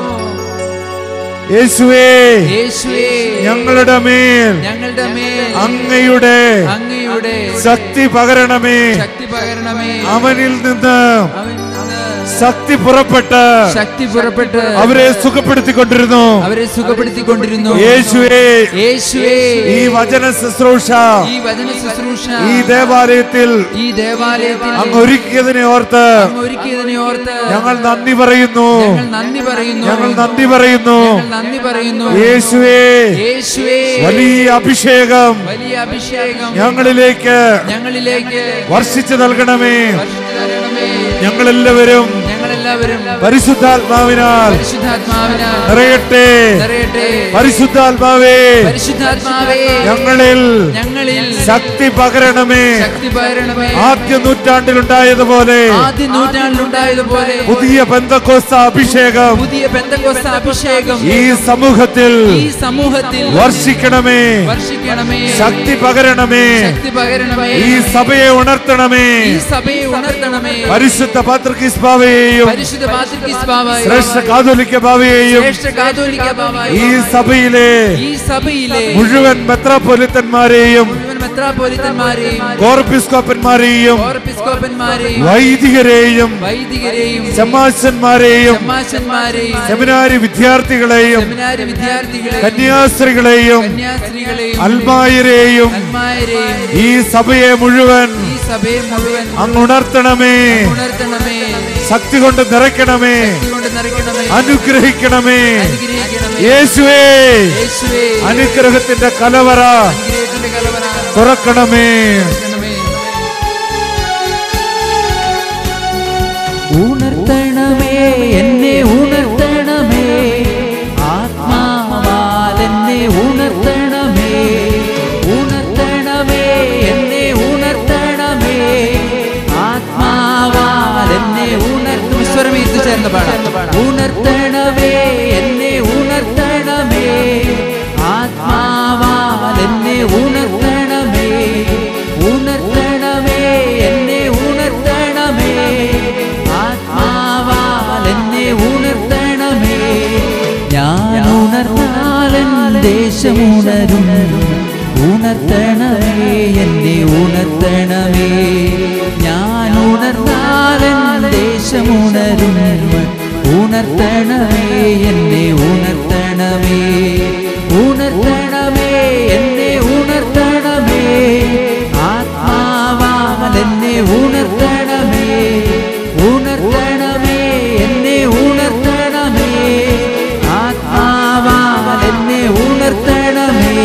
S3: യേശുവേ
S4: യേശുവേ
S3: ഞങ്ങളുടെ മേൽ
S4: ഞങ്ങളുടെ മേൽ
S3: അങ്ങയുടെ
S4: അങ്ങയുടെ
S3: ശക്തി പകരണമേ
S4: ശക്തി പകരണമേ
S3: അവനിൽ നിന്ന്
S4: അവനിൽ നിന്ന്
S3: ശക്തി പുറപ്പെട്ട്
S4: ശക്തി പുറപ്പെട്ട്
S3: അവരെ സുഖപ്പെടുത്തിക്കൊണ്ടിരുന്നു
S4: അവരെ സുഖപ്പെടുത്തിക്കൊണ്ടിരുന്നു
S3: യേശുവേ
S4: യേശുവേ
S3: ഈ വചന ശുശ്രൂഷ
S4: ഈ വചന ശുശ്രൂഷ
S3: ഈ ദേവാലയത്തിൽ
S4: ഈ ദേവാലയത്തിൽ
S3: അങ്ങ് ഒരുക്കിയതിനെ ഓർത്ത്
S4: അങ്ങ് ഒരുക്കിയതിനെ ഓർത്ത്
S3: ഞങ്ങൾ നന്ദി പറയുന്നു
S4: ഞങ്ങൾ നന്ദി പറയുന്നു
S3: ഞങ്ങൾ നന്ദി പറയുന്നു
S4: ഞങ്ങൾ നന്ദി പറയുന്നു
S3: യേശുവേ
S4: യേശുവേ
S3: വലിയ അഭിഷേകം
S4: വലിയ അഭിഷേകം
S3: ഞങ്ങളിലേക്ക്
S4: ഞങ്ങളിലേക്ക്
S3: വർഷിച്ചു നൽകണമേ
S4: വർഷിച്ചു തരണമേ
S3: ഞങ്ങളെല്ലാവരും
S4: ഞങ്ങളെല്ലാവരും
S3: പരിശുദ്ധാത്മാവിനാൽ
S4: പരിശുദ്ധാത്മാവിനാൽ
S3: നിറയട്ടെ
S4: നിറയട്ടെ
S3: പരിശുദ്ധാത്മാവേ
S4: പരിശുദ്ധാത്മാവേ
S3: ഞങ്ങളിൽ
S4: ഞങ്ങളിൽ
S3: ശക്തി പകരണമേ
S4: ശക്തി പകരണമേ
S3: ആദ്യ നൂറ്റാണ്ടിലുണ്ടായതുപോലെ
S4: ആദ്യ നൂറ്റാണ്ടിലുണ്ടായതുപോലെ
S3: പുതിയ ബന്ധക്കോസ്ത അഭിഷേകം
S4: പുതിയ ബന്ധകോസ്ത അഭിഷേകം
S3: ഈ സമൂഹത്തിൽ
S4: ഈ സമൂഹത്തിൽ
S3: വർഷിക്കണമേ
S4: വർഷിക്കണമേ
S3: ശക്തി പകരണമേ
S4: ശക്തി പകരണമേ
S3: ഈ സഭയെ ഉണർത്തണമേ
S4: ഈ സഭയെ ഉണർത്തണമേ
S3: പരിശുദ്ധ പാത്രക്കിസ് ബാവയെയും
S4: പരിശുദ്ധ പാത്രികീസ് ബാബായി
S3: ശ്രേഷ്ഠ കാതോലിക്ക ബാവയെയും
S4: ശ്രേഷ്ഠ കാതോലിക്ക ബാബായി
S3: ഈ സഭയിലെ
S4: ഈ സഭയിലെ
S3: മുഴുവൻ മെത്രാപ്പൊലിത്തന്മാരെയും
S4: മുഴുവൻ മെത്രാപോലിത്തന്മാരെയും
S3: ഗോർബിസ്കോപ്പന്മാരെയും
S4: ഓർപ്പിസ്കോപ്പന്മാരെയും
S3: വൈദികരെയും
S4: വൈദികരെയും
S3: ശമാശന്മാരെയും
S4: സമാശന്മാരെയും
S3: സെമിനാരി വിദ്യാർത്ഥികളെയും
S4: സെമിനാരി വിദ്യാർത്ഥികളെയും
S3: കന്യാസ്ത്രീകളെയും
S4: കന്യാസ്ത്രീകളെയും
S3: അൽമായരെയും
S4: അന്മാരെയും
S3: ഈ സഭയെ മുഴുവൻ
S4: ഈ സഭയെ മുഴുവൻ
S3: അങ്ങ് ഉണർത്തണമേ
S4: ഉണർത്തണമേ
S3: ശക്തി കൊണ്ട് നിറയ്ക്കണമേ
S4: കൊണ്ട് നിറയ്ക്കണമേ
S3: അനുഗ്രഹിക്കണമേ
S4: അനുഗ്രഹിക്കണമേ
S3: യേശുവേ
S4: യേശുവേ
S3: അനുഗ്രഹത്തിന്റെ കലവറ
S4: അനുഗ്രഹത്തിന്റെ കലവറ
S3: തുറക്കണമേ
S4: തുറക്കണമേ. എന്നെ ഉണർത്തണമേ ആത്മാവാൽ എന്നെ ഉണർത്തണമേ ഉണർത്തണമേ എന്നെ ഉണർത്തണമേ ആത്മാവാൽ എന്നെ ഉണർത്തും സ്വരം ചേർന്ന് പാടാം ഉണർത്തണമേ എന്നെ ഉണർത്തണമേ ആത്മാവാൽ എന്നെ ഉണർത്തണമേ ഉണർത്തണമേ എന്നെ ഉണർത്തണമേ ആത്മാവാൽ എന്നെ ഉണർത്തണമേ ഞാൻ ഉണർന്നാലൻ ദേശമുണരും ഉണർത്തണമേ എന്നെ ഉണർത്തണമേ ഞാൻ ഉണർന്നാലൻ ദേശമുണരും ഉണർത്തണമേ എന്നെ ഉണർത്തണമേ ഉണർത്തണമേ എന്നെ ഉണർത്തണമേ ആത്മാവാൽ എന്നെ ഉണർത്തണമേ ഉണർത്തണമേ എന്നെ ഉണർത്തണമേ ആത്മാവാൽ എന്നെ ഉണർത്തണമേ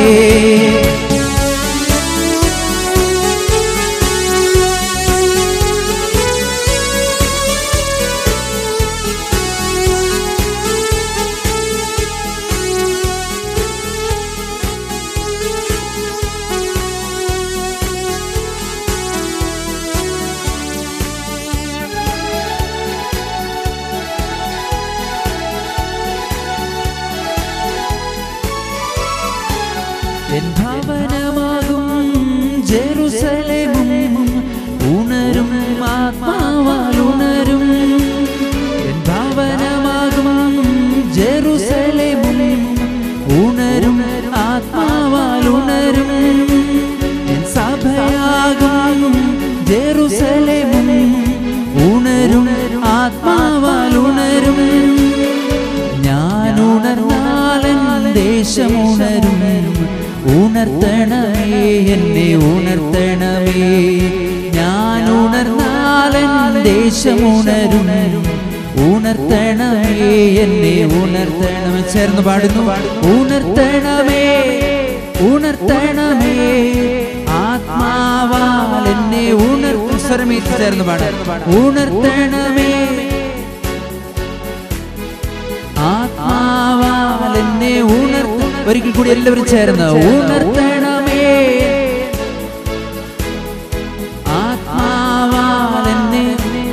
S4: എൻ ഭവനമാകും ജെറുസലേമും ഉണരും ആത്മാവാൽ ഉണരും എൻ ഭവനമാകും ജെറുസലേമും ഉണരും ആത്മാവാൽ ഉണരും എൻ സഭയാകും ജെറുസലേമും ഉണരും ആത്മാവാൽ ഉണരും ഞാൻ ഉണർന്നാലൻ ദേശമുണരും ഉണർത്തണമേ എന്നെ ഉണർത്തണമേ ഞാൻ ഉണർന്നാലൻ ദേശമുണരും ഉണർത്തണമേ എന്നെ ഉണർത്തണമേ ചേർന്ന് പാടുന്നു ഉണർത്തണമേ ഉണർത്തണമേ ആത്മാവാൽ എന്നെ ഉണർത്തും സ്വരമേറ്റ് ചേർന്ന് പാടാം ഉണർത്തണമേ ആത്മാവാൽ എന്നെ ഉണർത്തും ഒരിക്കൽ കൂടി എല്ലാവരും ചേർന്ന് ഉണർത്തണമേ ആത്മാവാൽ എന്നെ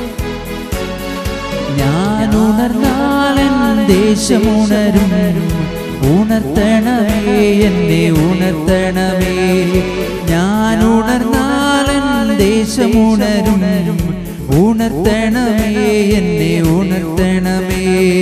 S4: ഞാൻ ഉണർന്നാലൻ ദേശമുണരും ഉണർത്തണമേ എന്നെ ഉണർത്തണമേ ഞാൻ ഉണർന്നാലൻ ദേശമുണരും ഉണർത്തണമേ എന്നെ ഉണർത്തണമേ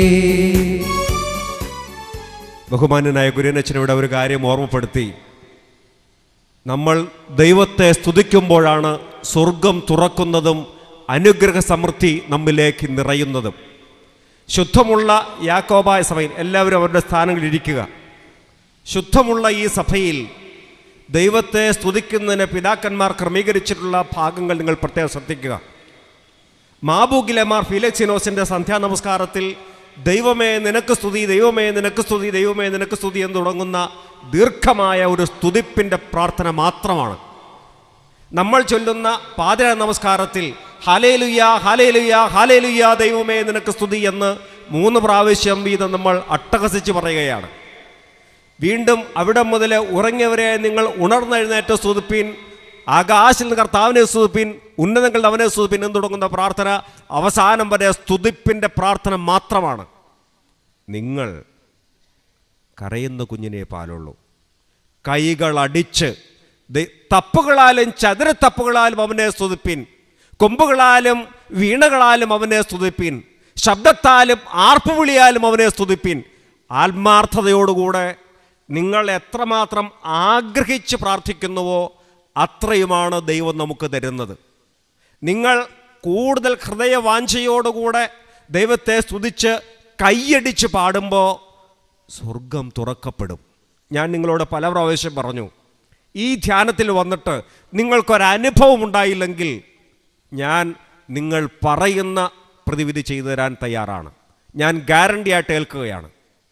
S2: ബഹുമാന്യനായ കുര്യനച്ഛനോട് ഒരു കാര്യം ഓർമ്മപ്പെടുത്തി നമ്മൾ ദൈവത്തെ സ്തുതിക്കുമ്പോഴാണ് സ്വർഗം തുറക്കുന്നതും അനുഗ്രഹ സമൃദ്ധി നമ്മിലേക്ക് നിറയുന്നതും ശുദ്ധമുള്ള യാക്കോബായ സഭയിൽ എല്ലാവരും അവരുടെ സ്ഥാനങ്ങളിൽ ഇരിക്കുക ശുദ്ധമുള്ള ഈ സഭയിൽ ദൈവത്തെ സ്തുതിക്കുന്നതിന് പിതാക്കന്മാർ ക്രമീകരിച്ചിട്ടുള്ള ഭാഗങ്ങൾ നിങ്ങൾ പ്രത്യേകം ശ്രദ്ധിക്കുക മാബൂഗിലെമാർ ഫിലക്സിനോസിന്റെ സന്ധ്യാ നമസ്കാരത്തിൽ ദൈവമേ നിനക്ക് സ്തുതി ദൈവമേ നിനക്ക് സ്തുതി ദൈവമേ നിനക്ക് സ്തുതി എന്ന് തുടങ്ങുന്ന ദീർഘമായ ഒരു സ്തുതിപ്പിൻ്റെ പ്രാർത്ഥന മാത്രമാണ് നമ്മൾ ചൊല്ലുന്ന പാതിര നമസ്കാരത്തിൽ ഹാലേലുയ്യ ഹാലേലുയ്യ ഹാലേലുയ്യ ദൈവമേ നിനക്ക് സ്തുതി എന്ന് മൂന്ന് പ്രാവശ്യം വീതം നമ്മൾ അട്ടഹസിച്ച് പറയുകയാണ് വീണ്ടും അവിടെ മുതൽ ഉറങ്ങിയവരെ നിങ്ങൾ ഉണർന്നെഴുന്നേറ്റ് സ്തുതിപ്പിൻ ആകാശിൽ നിന്ന് കർത്താവിനെ സ്തുതിപ്പിൻ ഉന്നതങ്ങളുടെ അവനെ സ്തുതിപ്പിൻ എന്ന് തുടങ്ങുന്ന പ്രാർത്ഥന അവസാനം വരെ സ്തുതിപ്പിൻ്റെ പ്രാർത്ഥന മാത്രമാണ് നിങ്ങൾ കരയുന്ന കുഞ്ഞിനെ പാലുള്ളൂ കൈകൾ അടിച്ച് ദൈ- തപ്പുകളാലും ചതുരത്തപ്പുകളാലും അവനെ സ്തുതിപ്പിൻ കൊമ്പുകളാലും വീണകളാലും അവനെ സ്തുതിപ്പിൻ ശബ്ദത്താലും ആർപ്പുവിളിയാലും അവനെ സ്തുതിപ്പിൻ ആത്മാർത്ഥതയോടുകൂടെ നിങ്ങൾ എത്രമാത്രം ആഗ്രഹിച്ച് പ്രാർത്ഥിക്കുന്നുവോ അത്രയുമാണ് ദൈവം നമുക്ക് തരുന്നത് നിങ്ങൾ കൂടുതൽ ഹൃദയവാഞ്ചയോടുകൂടെ ദൈവത്തെ സ്തുതിച്ച് കൈയടിച്ച് പാടുമ്പോൾ സ്വർഗം തുറക്കപ്പെടും ഞാൻ നിങ്ങളോട് പല പ്രാവശ്യം പറഞ്ഞു ഈ ധ്യാനത്തിൽ വന്നിട്ട് നിങ്ങൾക്കൊരനുഭവം ഉണ്ടായില്ലെങ്കിൽ ഞാൻ നിങ്ങൾ പറയുന്ന പ്രതിവിധി ചെയ്തു തരാൻ തയ്യാറാണ് ഞാൻ ഗ്യാരണ്ടി ആയിട്ട് ഏൽക്കുകയാണ്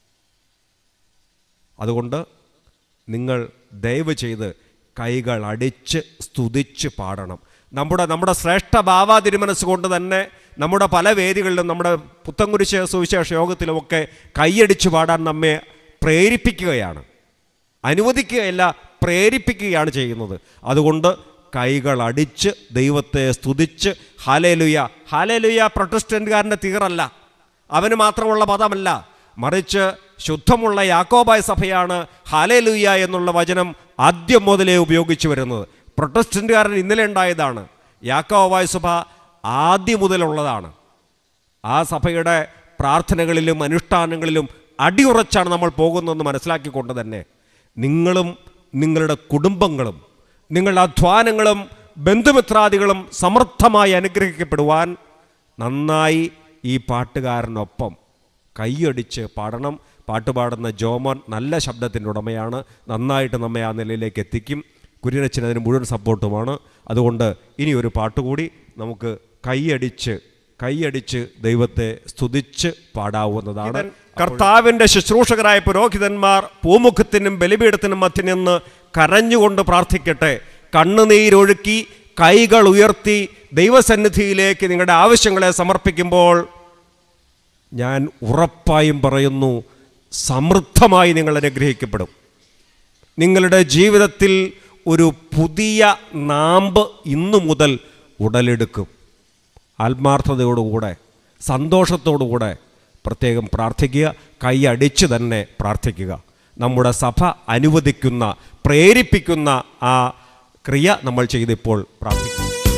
S2: അതുകൊണ്ട് നിങ്ങൾ ദയവ് ചെയ്ത് കൈകൾ അടിച്ച് സ്തുതിച്ച് പാടണം നമ്മുടെ നമ്മുടെ ശ്രേഷ്ഠ ഭാവാതിരുമനസ് കൊണ്ട് തന്നെ നമ്മുടെ പല വേദികളിലും നമ്മുടെ പുത്തൻകുരിശ് സുവിശേഷ യോഗത്തിലുമൊക്കെ കൈയടിച്ചു പാടാൻ നമ്മെ പ്രേരിപ്പിക്കുകയാണ് അനുവദിക്കുകയല്ല പ്രേരിപ്പിക്കുകയാണ് ചെയ്യുന്നത് അതുകൊണ്ട് കൈകൾ അടിച്ച് ദൈവത്തെ സ്തുതിച്ച് ഹാലേലുയ ഹാലേലുയ പ്രൊട്ടസ്റ്റൻറ്റുകാരൻ്റെ തീറല്ല അവന് മാത്രമുള്ള പദമല്ല മറിച്ച് ശുദ്ധമുള്ള യാക്കോബായ സഭയാണ് ഹാലേലുയ എന്നുള്ള വചനം ആദ്യം മുതലേ ഉപയോഗിച്ചു വരുന്നത് പ്രൊട്ടസ്റ്റൻറ്റുകാരൻ ഇന്നലെ ഉണ്ടായതാണ് യാക്കോബായ സഭ ആദ്യം മുതലുള്ളതാണ് ആ സഭയുടെ പ്രാർത്ഥനകളിലും അനുഷ്ഠാനങ്ങളിലും അടിയുറച്ചാണ് നമ്മൾ പോകുന്നതെന്ന് മനസ്സിലാക്കിക്കൊണ്ട് തന്നെ നിങ്ങളും നിങ്ങളുടെ കുടുംബങ്ങളും നിങ്ങളുടെ അധ്വാനങ്ങളും ബന്ധുമിത്രാദികളും സമർത്ഥമായി അനുഗ്രഹിക്കപ്പെടുവാൻ നന്നായി ഈ പാട്ടുകാരനൊപ്പം കൈയടിച്ച് പാടണം പാട്ടുപാടുന്ന ജോമോൻ നല്ല ശബ്ദത്തിൻ്റെ ഉടമയാണ് നന്നായിട്ട് നമ്മെ ആ നിലയിലേക്ക് എത്തിക്കും കുര്യനച്ചൻ അതിന് മുഴുവൻ സപ്പോർട്ടുമാണ് അതുകൊണ്ട് ഇനി ഒരു പാട്ടുകൂടി നമുക്ക് കൈയടിച്ച് കൈയടിച്ച് ദൈവത്തെ സ്തുതിച്ച് പാടാവുന്നതാണ് കർത്താവിൻ്റെ ശുശ്രൂഷകരായ പുരോഹിതന്മാർ പൂമുഖത്തിനും ബലിപീഠത്തിനും മധ്യ നിന്ന് കരഞ്ഞുകൊണ്ട് പ്രാർത്ഥിക്കട്ടെ കണ്ണുനീരൊഴുക്കി കൈകൾ ഉയർത്തി ദൈവസന്നിധിയിലേക്ക് നിങ്ങളുടെ ആവശ്യങ്ങളെ സമർപ്പിക്കുമ്പോൾ ഞാൻ ഉറപ്പായും പറയുന്നു സമൃദ്ധമായി നിങ്ങൾ അനുഗ്രഹിക്കപ്പെടും നിങ്ങളുടെ ജീവിതത്തിൽ ഒരു പുതിയ നാമ്പ് ഇന്നു മുതൽ ഉടലെടുക്കും ആത്മാർത്ഥതയോടുകൂടെ സന്തോഷത്തോടുകൂടെ പ്രത്യേകം പ്രാർത്ഥിക്കുക കൈയടിച്ച് തന്നെ പ്രാർത്ഥിക്കുക നമ്മുടെ സഭ അനുവദിക്കുന്ന പ്രേരിപ്പിക്കുന്ന ആ ക്രിയ നമ്മൾ ചെയ്തിപ്പോൾ പ്രാർത്ഥിക്കും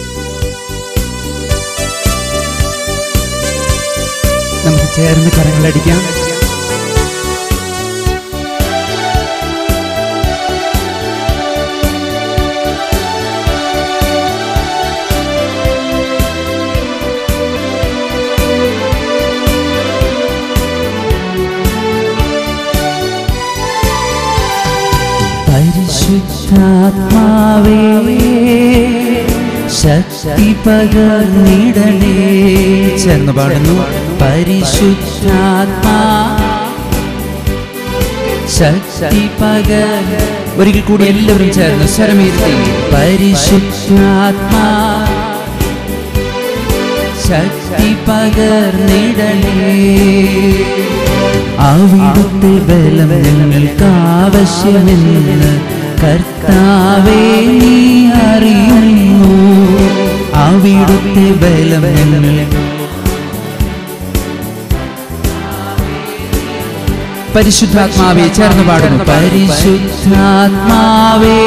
S4: നമുക്ക് ചേർന്ന് കരങ്ങളടിക്കാം പരിശുദ്ധാത്മാവേ ശക്തി പകർന്നിടണേ ചേർന്ന് പാടുന്നു പരിശുദ്ധാത്മാ ശക്തി പകർ ഒരിക്കൽ കൂടി എല്ലാവരും ചേർന്ന് സ്വരമീർത്തി പരിശുദ്ധാത്മാ ശക്തി പകർന്നിടണേ അവിടുത്തെ ബലം ഞങ്ങൾക്ക് ആവശ്യമെന്ന് കർത്താവേ നീ അറിയുന്നു അവിടുത്തെ ബലം ഞങ്ങൾക്ക് പരിശുദ്ധാത്മാവേ ചേർന്ന് പാടുന്നു പരിശുദ്ധാത്മാവേ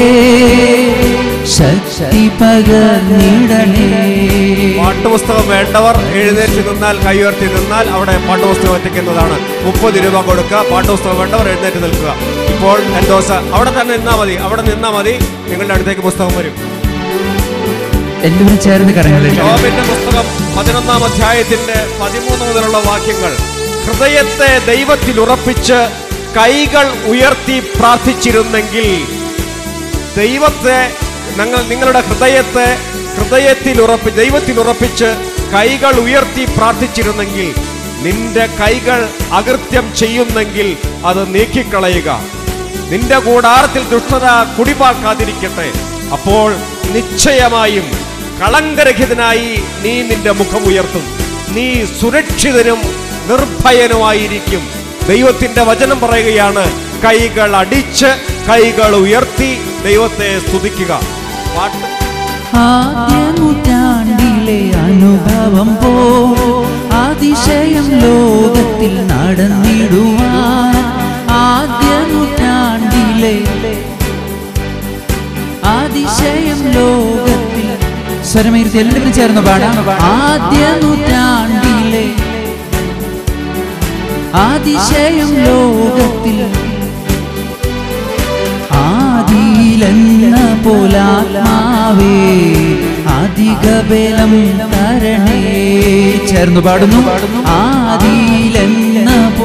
S4: ശക്തി പകർന്നിടണേ
S2: പാട്ടുപുസ്തകം വേണ്ടവർ എഴുന്നേറ്റ് നിന്നാൽ കൈയുയർത്തി നിന്നാൽ അവിടെ പാട്ടുപുസ്തകം എത്തിക്കുന്നതാണ് മുപ്പത് രൂപ കൊടുക്കുക പാട്ടുപുസ്തകം വേണ്ടവർ എഴുന്നേറ്റ് നിൽക്കുക ഇപ്പോൾ എന്തോസ അവിടെ തന്നെ നിന്നാൽ മതി അവിടെ നിന്നാൽ മതി നിങ്ങളുടെ അടുത്തേക്ക് പുസ്തകം വരും
S4: എല്ലാവരും ചേർന്ന് കരങ്ങളിൽ
S2: യോബിന്റെ പുസ്തകം പതിനൊന്നാം അധ്യായത്തിന്റെ പതിമൂന്ന് മുതലുള്ള വാക്യങ്ങൾ ഹൃദയത്തെ ദൈവത്തിൽ ഉറപ്പിച്ച് കൈകൾ ഉയർത്തി പ്രാർത്ഥിച്ചിരുന്നെങ്കിൽ ദൈവത്തെ ഞങ്ങൾ നിങ്ങളുടെ ഹൃദയത്തെ ഹൃദയത്തിൽ ഉറപ്പി ദൈവത്തിൽ ഉറപ്പിച്ച് കൈകൾ ഉയർത്തി പ്രാർത്ഥിച്ചിരുന്നെങ്കിൽ നിന്റെ കൈകൾ അകൃത്യം ചെയ്യുന്നെങ്കിൽ അത് നീക്കിക്കളയുക നിന്റെ കൂടാരത്തിൽ ദുഷ്ടത കുടിപാക്കാതിരിക്കട്ടെ അപ്പോൾ നിശ്ചയമായും കളങ്കരഹിതനായി നീ നിന്റെ മുഖം ഉയർത്തും നീ സുരക്ഷിതനും നിർഭയനുമായിരിക്കും ദൈവത്തിന്റെ വചനം പറയുകയാണ് കൈകൾ അടിച്ച് കൈകൾ ഉയർത്തി ദൈവത്തെ സ്തുതിക്കുക പാട്ട്
S4: ആദ്യ നൂറ്റാണ്ടിലെ അനുഭവം പോ അതിശയം ലോകത്തിൽ നടന്നിടുവാൻ ആദ്യ നൂറ്റാണ്ടിലെ അതിശയം ലോകത്തിൽ സ്വരമീർത്തി എല്ലാവരും ചേർന്ന് പാടാം ആദ്യ നൂറ്റാണ്ടിലെ അതിശയം ലോകത്തിൽ ആദിയിലെന്ന പോലാത്മാവേ അധിക ബലം തരണേ ചേർന്ന് പാടുന്നു ആദിയിലെന്ന പോ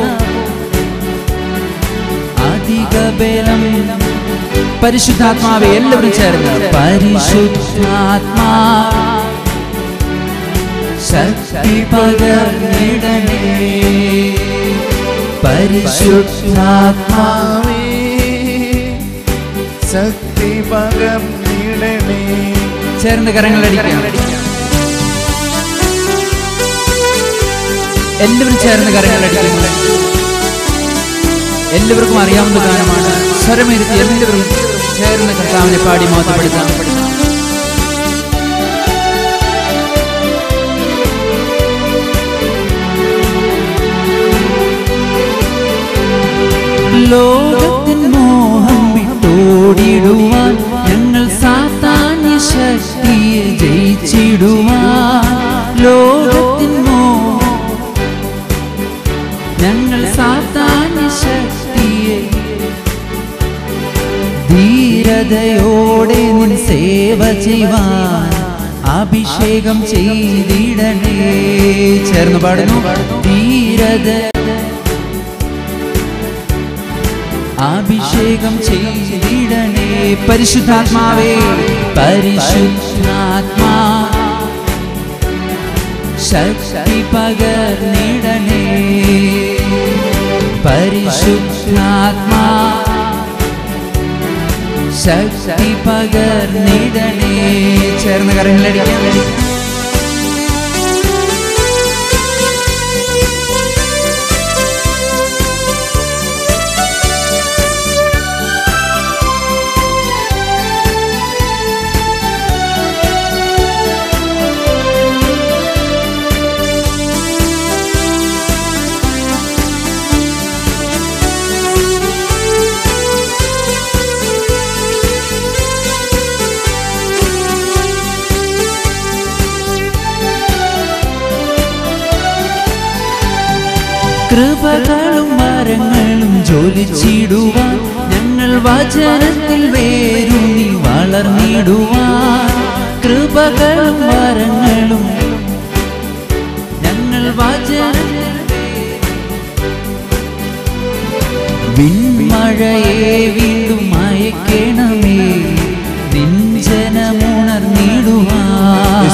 S4: അധിക ബലം പരിശുദ്ധാത്മാവേ എല്ലാവരും ചേർന്ന് പരിശുദ്ധാത്മാ ശക്തി പകർന്നിടണേ പരിശുദ്ധാത്മാവേ
S5: ശക്തി പകർന്നിടണേ
S4: ചേർന്ന് കരങ്ങളടിക്കാം എല്ലാവരും ചേർന്ന് കരങ്ങളടിക്കുന്നു എല്ലാവർക്കും അറിയാവുന്ന ഗാനമാണ് സ്വരമേരുത്തി എല്ലാവരും ചേർന്ന് കർത്താവിനെ പാടി മോത്തപ്പെടുത്താം ലോകത്തിൻ മോഹം വിട്ടോടിടുവാൻ ഞങ്ങൾ സാത്താന്യ ശക്തിയെ ജയിച്ചിടുവാൻ ലോകത്തിൻ മോഹം ഞങ്ങൾ സാത്താന്യ ശക്തിയെ ധീരതയോടെ നിൻ സേവ ചെയ്യുവാൻ അഭിഷേകം ചെയ്തിടണേ ചേർന്ന് പാടുന്നു ധീരത അഭിഷേകം ചെയ്തിടണേ പരിശുദ്ധാത്മാവേ പരിശുദ്ധാത്മാ ശക്തി പകർന്നിടണേ പരിശുദ്ധാത്മാ ശക്തി പകർന്നിടണേ ചേർന്ന് കരങ്ങളടിക്കാൻ കൃപകളും മരങ്ങളും ജോലിച്ചിടുവാൻ ഞങ്ങൾ വചനത്തിൽ വേരൂന്നി വളർന്നിടുവാൻ കൃപകളും മരങ്ങളും ഞങ്ങൾ വചനത്തിൽ വിൺമഴയെ വീണ്ടും അയക്കണമേ നിഞ്ചനമുണർന്നിടുവാൻ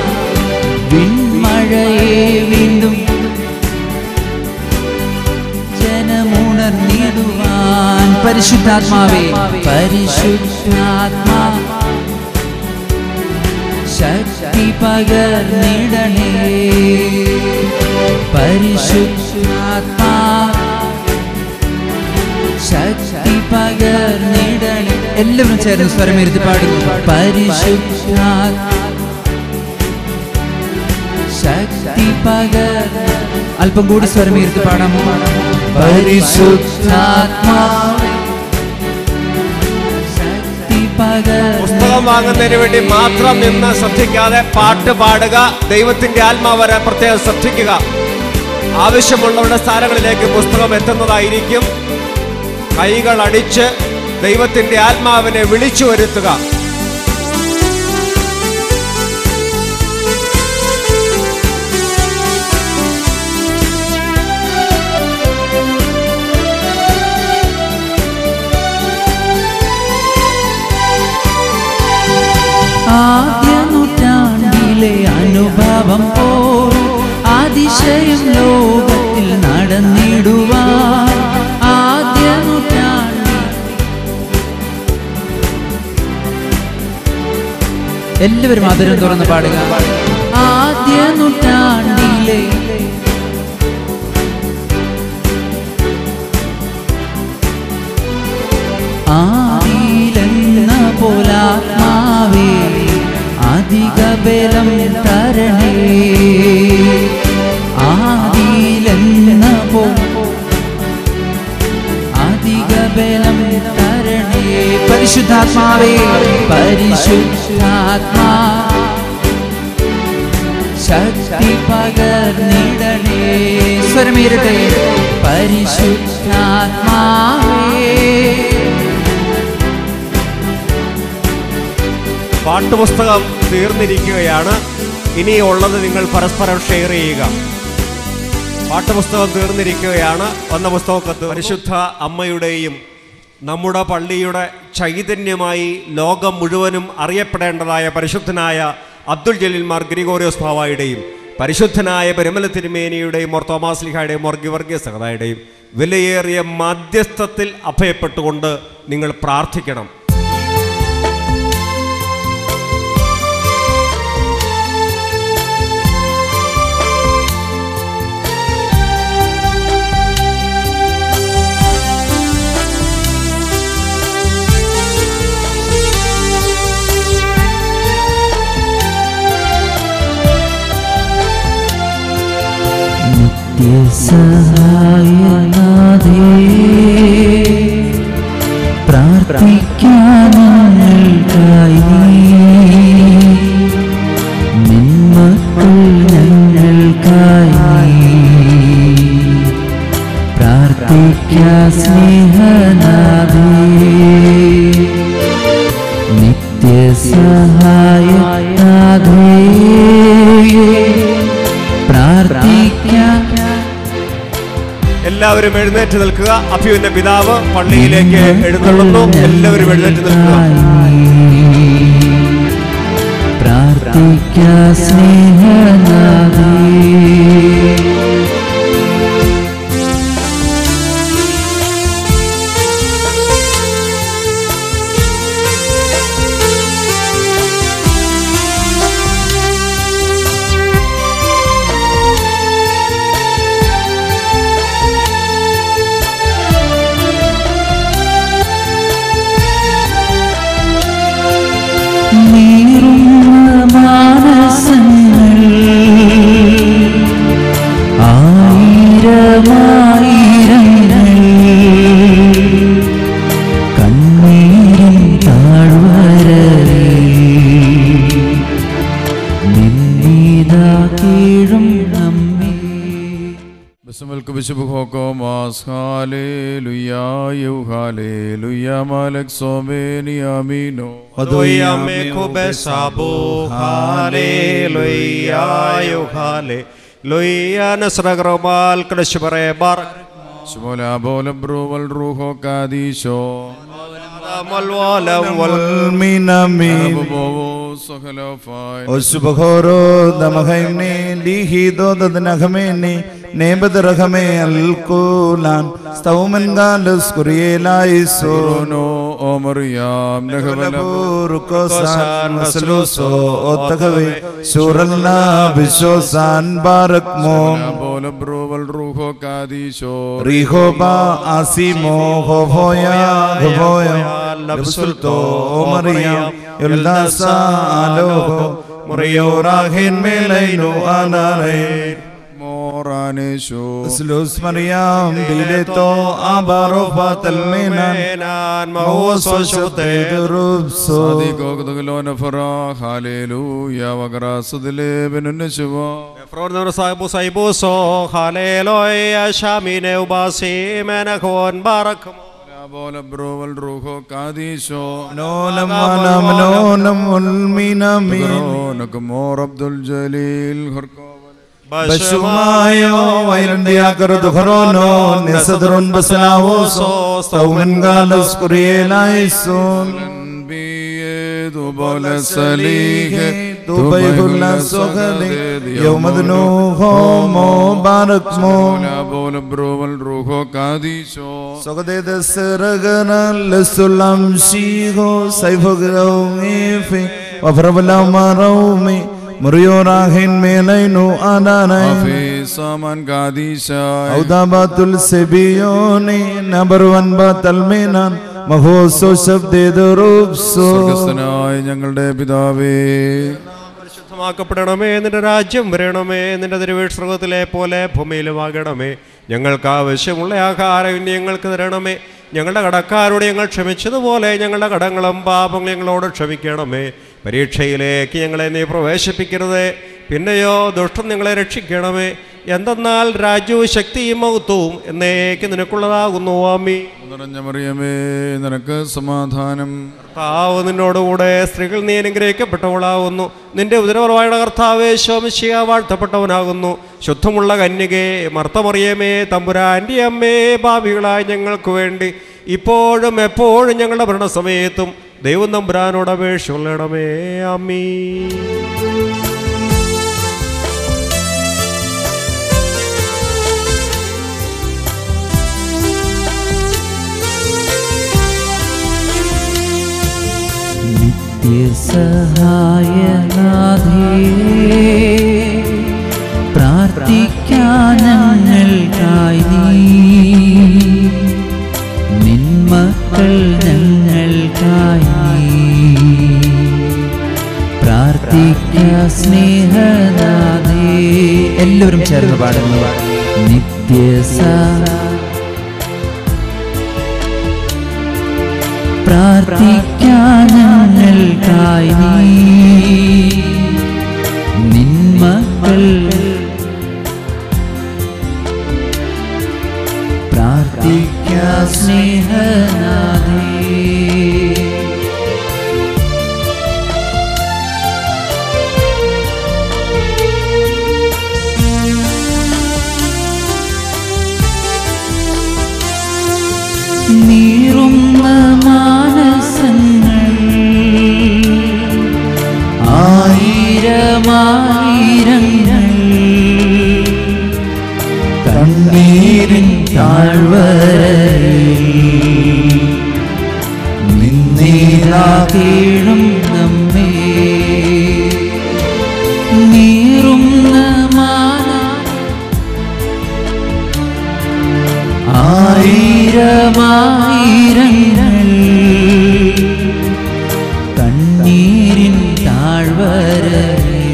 S4: വിൺമഴയെ വീണ്ടും ജനമുണർന്നിടുവാൻ പരിശുദ്ധാത്മാവേ പരിശുദ്ധാത്മാ ശക്തി പകർന്നിടണേ പരിശുദ്ധാത്മാ ശക്തി പകർന്നിടണേ എല്ലാവരും ചേർന്ന് സ്വരമേരുത്തി പാടുന്നു പരിശുദ്ധാത്മാ ശക്തി പകർ അല്പം കൂടി സ്വരമേർത്ത് പാടാമോ പരിശുദ്ധാത്മാ ശക്തി പകർ
S2: പുസ്തകം വാങ്ങുന്നതിന് വേണ്ടി മാത്രം നിന്ന് ശ്രദ്ധിക്കാതെ പാട്ട് പാടുക ദൈവത്തിന്റെ ആത്മാവരെ പ്രത്യേകം ശ്രദ്ധിക്കുക ആവശ്യമുള്ളവരുടെ സ്ഥാനങ്ങളിലേക്ക് പുസ്തകം എത്തുന്നതായിരിക്കും കൈകൾ അടിച്ച് ദൈവത്തിന്റെ ആത്മാവിനെ വിളിച്ചു വരുത്തുക
S4: ആദ്യ നൂറ്റാണ്ടിലെ അനുഭവം പോ അതിശയം ലോകത്തിൽ നടന്നിടുവാൻ ആദ്യ നൂറ്റാണ്ടിൽ എല്ലാവരും അതിരം തുറന്ന് പാടുക ആദ്യ നൂറ്റാണ്ടിലെ ആദിയിലെന്ന പോലാത്മാവേ അധിക ബലം തരണേ ആദിയിലെന്ന പോ അധിക ബലം തരണേ പരിശുദ്ധാത്മാവേ പരിശുദ്ധാത്മാ ശക്തി പകർന്നിടണേ സ്വരമേരട്ടെ പരിശുദ്ധാത്മാവേ
S2: പാട്ടുപുസ്തകം തീർന്നിരിക്കുകയാണ് ഇനിയുള്ളത് നിങ്ങൾ പരസ്പരം ഷെയർ ചെയ്യുക പാട്ടുപുസ്തകം തീർന്നിരിക്കുകയാണ് വന്ന പുസ്തകത്ത് പരിശുദ്ധ അമ്മയുടെയും നമ്മുടെ പള്ളിയുടെ ചൈതന്യമായി ലോകം മുഴുവനും അറിയപ്പെടേണ്ടതായ പരിശുദ്ധനായ അബ്ദുൽ ജലീൽ മാർ ഗ്രിഗോറിയോസ് ഭാവായുടെയും പരിശുദ്ധനായ പെരുമല തിരുമേനിയുടെയും മോർ തോമാസ് ലിഹായുടെയും മോർ ഗിവർഗീയ സഹതായുടെയും വിലയേറിയ മധ്യസ്ഥത്തിൽ അഭയപ്പെട്ടുകൊണ്ട് നിങ്ങൾ പ്രാർത്ഥിക്കണം
S4: നിത്യസഹായനാഥേ പ്രാർത്ഥിക്കാനായി നിന്മക്കൾ ഞങ്ങൾക്കായി പ്രാർത്ഥിക്കാ സ്നേഹനാഥേ നിത്യസഹായനാഥേ പ്രാർത്ഥിക്കാം
S2: എല്ലാവരും എഴുന്നേറ്റ് നിൽക്കുക അഭിയുവിന്റെ പിതാവ് പള്ളിയിലേക്ക് എഴുന്നള്ളുന്നു എല്ലാവരും എഴുന്നേറ്റ് നിൽക്കുക
S4: പ്രാർത്ഥിക്ക സ്നേഹനാഥേ നീറുന്ന മാനസങ്ങൾ ആയിരമായിരങ്ങൾ കണ്ണീരിൻ താഴ്വരയിൽ നിന്നീതാ കീഴും നമ്മേ
S5: ബിസ്മൽക്ക് ബിശുബ് ഹോക്കോമാസ് ഹാലേലുയായു ഹാലേലുയ മാലക് സോമേനിയാമീനോ ശുഭോല ബോല ബ്രൂവൽ റൂഹോ കാദീശോ
S3: Minami.
S5: ബോവോ സഹലോഫായ്
S3: Osubahoro damahayni lihido dadnahmeni nebad rahme alkulan staumen galus kurielaiso
S5: സോനോ ഓമറിയാം ലഹബലബോ
S3: Burukosan masluso otagawe suralna bishosan barakmo
S5: ബോല ബ്രൂവൽ റൂഹോ കാദീശോ
S3: Rihoba asimo hovoya hovoya lebsulto Maria yuldasa aloho Muriyorahin melainu anare
S5: മോറാനേശോ
S3: Slus Mariam dileto abaro fatal menan Mawso shote durubso
S5: സാദിഖോകതകലോന ഫറ ഹാലേലൂയ വഗറാസുദിലെ ബെനുന്നശുവ ബോല ബ്രോവൽ റൂഹോ കാദീശോ
S3: Nolam manam nonam ulminamin
S5: നകമോർ അബ്ദുൽ ജലീൽ ഹർക്കോവൽ
S3: Bashumayo വൈരന്തിയാക്കർ ദുഹറോനോ നിസദ്രുൻ ബസലാവോസോ സ്തൗമൻ ഗാലസ് കുറിയേലായിസോൻ
S5: ദുബോല സലീഹെ
S3: തുബൈഹുല്ല സോഹലി യൗമദ്നു ഹോമോ ബാരക്മോ
S5: ബോല ബ്രോവൽ റൂഹോ കാദീശോ
S3: സോഗദേദ സിറഗന ലസുലം ശീഹോ സൈഫുഗ്രൗമീഫി വഫ്രബലമറൗമി മുറിയോറാഹിൻ മേലൈനു ആനാനൈ
S5: സാമാൻ കാദീശ
S3: ഔദാബാത്തുൽ സെബിയോനി നമ്പർ വൺ ബാത്തൽ മീനാൻ മഹോസോ ശബ്ദേദുറൂപ്സോ
S5: സ്വർഗസ്ഥനായ ഞങ്ങളുടെ പിതാവേ
S2: പരിശുദ്ധമാക്കപ്പെടണമേ നിന്റെ രാജ്യം വരണമേ നിന്റെ തിരുവീഴ് സ്വർഗത്തിലെ പോലെ ഭൂമിയിലുമാകണമേ ഞങ്ങൾക്ക് ആവശ്യമുള്ള ആഹാരം ഇനി ഞങ്ങൾക്ക് തരണമേ ഞങ്ങളുടെ കടക്കാരോട് ഞങ്ങൾ ക്ഷമിച്ചതുപോലെ ഞങ്ങളുടെ കടങ്ങളും പാപങ്ങളും ഞങ്ങളോട് ക്ഷമിക്കണമേ പരീക്ഷയിലേക്ക് ഞങ്ങളെ നീ പ്രവേശിപ്പിക്കരുത് പിന്നെയോ ദുഷ്ടം ഞങ്ങളെ രക്ഷിക്കണമേ എന്തെന്നാൽ രാജ്യവും ശക്തിയും മഹത്വവും എന്നേക്ക് നിനക്കുള്ളതാകുന്നു ആമി
S5: നിറഞ്ഞ മറിയമേ നിനക്ക് സമാധാനം
S2: കർത്താവ് നിന്നോടുകൂടെ സ്ത്രീകൾ നീ അനുഗ്രഹിക്കപ്പെട്ടവളാകുന്നു നിന്റെ ഉദരപരമായ കർത്താവേ ശോമിശിയ വാഴ്ത്തപ്പെട്ടവനാകുന്നു ശുദ്ധമുള്ള കന്യകെ മർത്തമറിയമേ തമ്പുരാൻ്റെ അമ്മേ ഭാവികളായ ഞങ്ങൾക്ക് വേണ്ടി ഇപ്പോഴും എപ്പോഴും ഞങ്ങളുടെ ഭരണസമയത്തും ദൈവം തമ്പുരാനോട് അപേക്ഷ കൊള്ളണമേ അമ്മീ
S4: നിത്യസഹായനാഥേ പ്രാർത്ഥിക്കാൻ ഞങ്ങൾക്കായി നീ നിന്മക്കൾ ഞങ്ങൾക്കായി പ്രാർത്ഥിക്കാൻ പ്രാർത്ഥിക്ക സ്നേഹനാഥേ എല്ലാവരും ചേർന്ന് പാടുന്നു നിത്യസ പ്രാർത്ഥിക്കാൻ ഞങ്ങൾക്കായി നീ നിന്മക്കൾ പ്രാർത്ഥിക്ക സ്നേഹനാഥേ നീറുന്ന മാനസങ്ങൾ ആയിരമായിരങ്ങൾ കണ്ണീരിൻ താഴ്വരയിൽ നിന്നീരാ കീഴും നമ്മേ നീറുന്ന മാന ആയിരമായിരങ്ങൾ കണ്ണീരിൻ താഴ്വരയിൽ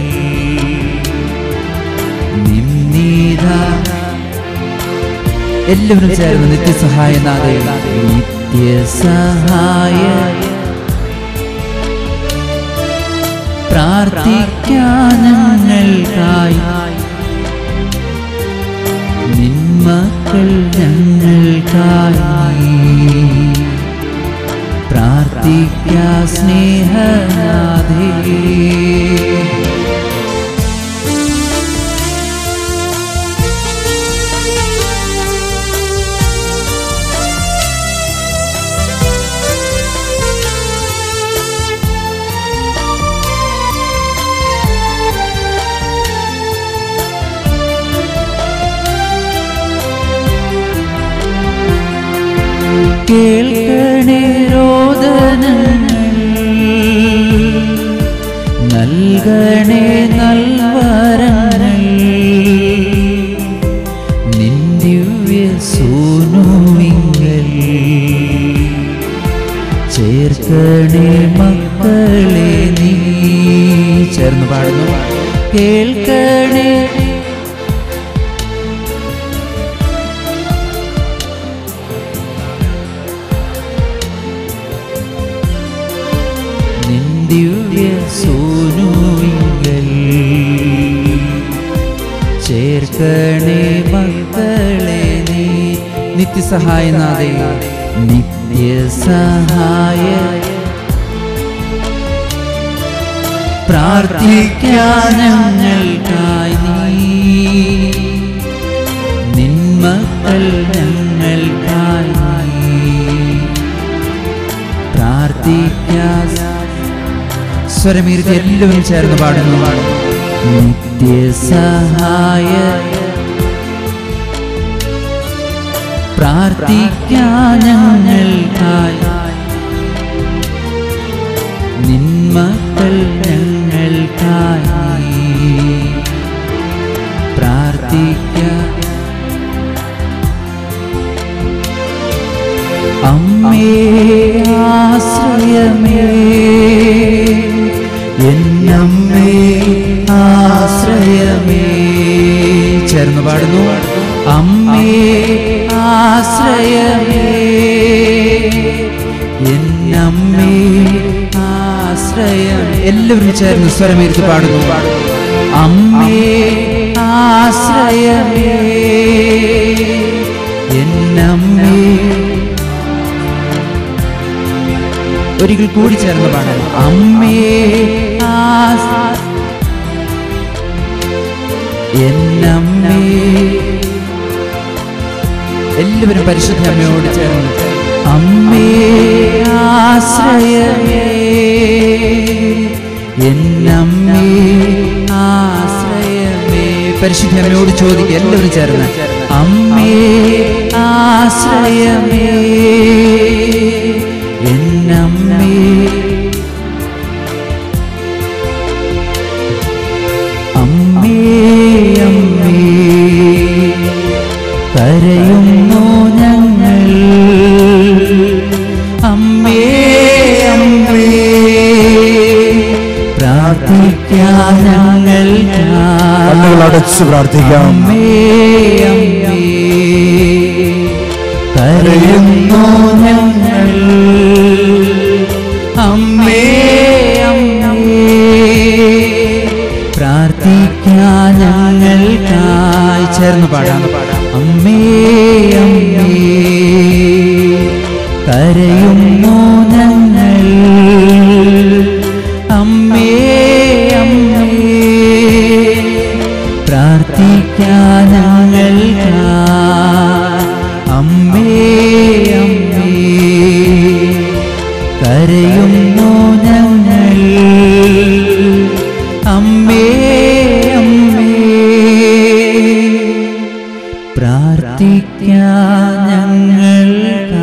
S4: നിന്നീതാ എല്ലാവരും ചേർന്ന് നിത്യസഹായനാഥേ നിത്യസഹായ പ്രാർത്ഥിക്കാൻ ഞങ്ങൾക്കായി നിന്മക്കൾ ഞങ്ങൾക്കായി പ്രാർത്ഥിക്ക സ്നേഹനാഥേ കേൾക്കണേ രോദനങ്ങൾ നൽകണേ നൽവരങ്ങൾ നിൻ ദിവ്യ സൂനുവിങ്കൽ ചേർക്കണേ മക്കളെ നീ ചേർന്ന് പാടുന്നു കേൾക്കണേ നിൻ ദിവ്യ സൂനുവിങ്കൽ ചേർക്കണേ മക്കളെ നീ നിത്യസഹായനാഥേ നിത്യസഹായ പ്രാർത്ഥിക്കാൻ ഞങ്ങൾക്കായി നീ നിന്മക്കൾ ഞങ്ങൾക്കായി പ്രാർത്ഥിക്കാൻ സ്വരമീർത്തി എല്ലാവരും ചേർന്ന് പാടുന്നു നിത്യസഹായ പ്രാർത്ഥിക്കാൻ ഞങ്ങൾക്കായി നിന്മക്കൾ ഞങ്ങൾക്കായി പ്രാർത്ഥിക്കാം അമ്മേ ആശ്രയമേ എന്നമ്മേ ആശ്രയമേ ചേർന്ന് പാടുന്നു അമ്മേ ആശ്രയമേ എന്നമ്മേ ആശ്രയം എല്ലാവരും ചേർന്ന് സ്വരമേരുത്ത് പാടുന്നു അമ്മേ ആശ്രയമേ എന്നമ്മേ ഒരിക്കൽ കൂടി ചേർന്ന് പാടാം അമ്മേ ആസ് എന്നമ്മേ എല്ലാവരും പരിശുദ്ധ അമ്മയോട് ചേർന്ന് അമ്മേ ആശ്രയമേ എന്നമ്മേ ആശ്രയമേ പരിശുദ്ധ അമ്മയോട് ചോദിക്കുക എല്ലാവരും ചേർന്ന് അമ്മേ ആശ്രയമേ എന്നമ്മേ അമ്മേ അമ്മേ കരയുന്നു ഞങ്ങൾ അമ്മേ അമ്മേ പ്രാ പ്രാർത്ഥിക്കാൻ ഞങ്ങൾക്കായി
S3: കണ്ണുകൾ അടച്ച് പ്രാർത്ഥിക്കാം
S4: അമ്മേ അമ്മേ കരയുന്നു ഞങ്ങൾ അമ്മേ അമ്മേ പ്രാർത്ഥിക്കാൻ ഞങ്ങൾക്കായി ചേർന്ന് പാടാം അമ്മേ അമ്മേ കരയുന്നു ഞങ്ങൾ അമ്മേ അമ്മേ പ്രാർത്ഥിക്കാൻ ഞങ്ങൾക്കായി അമ്മേ അമ്മേ കരയുന്നു ഞങ്ങൾ അമ്മേ അമ്മേ പ്രാർത്ഥിക്കാൻ ഞങ്ങൾക്കായി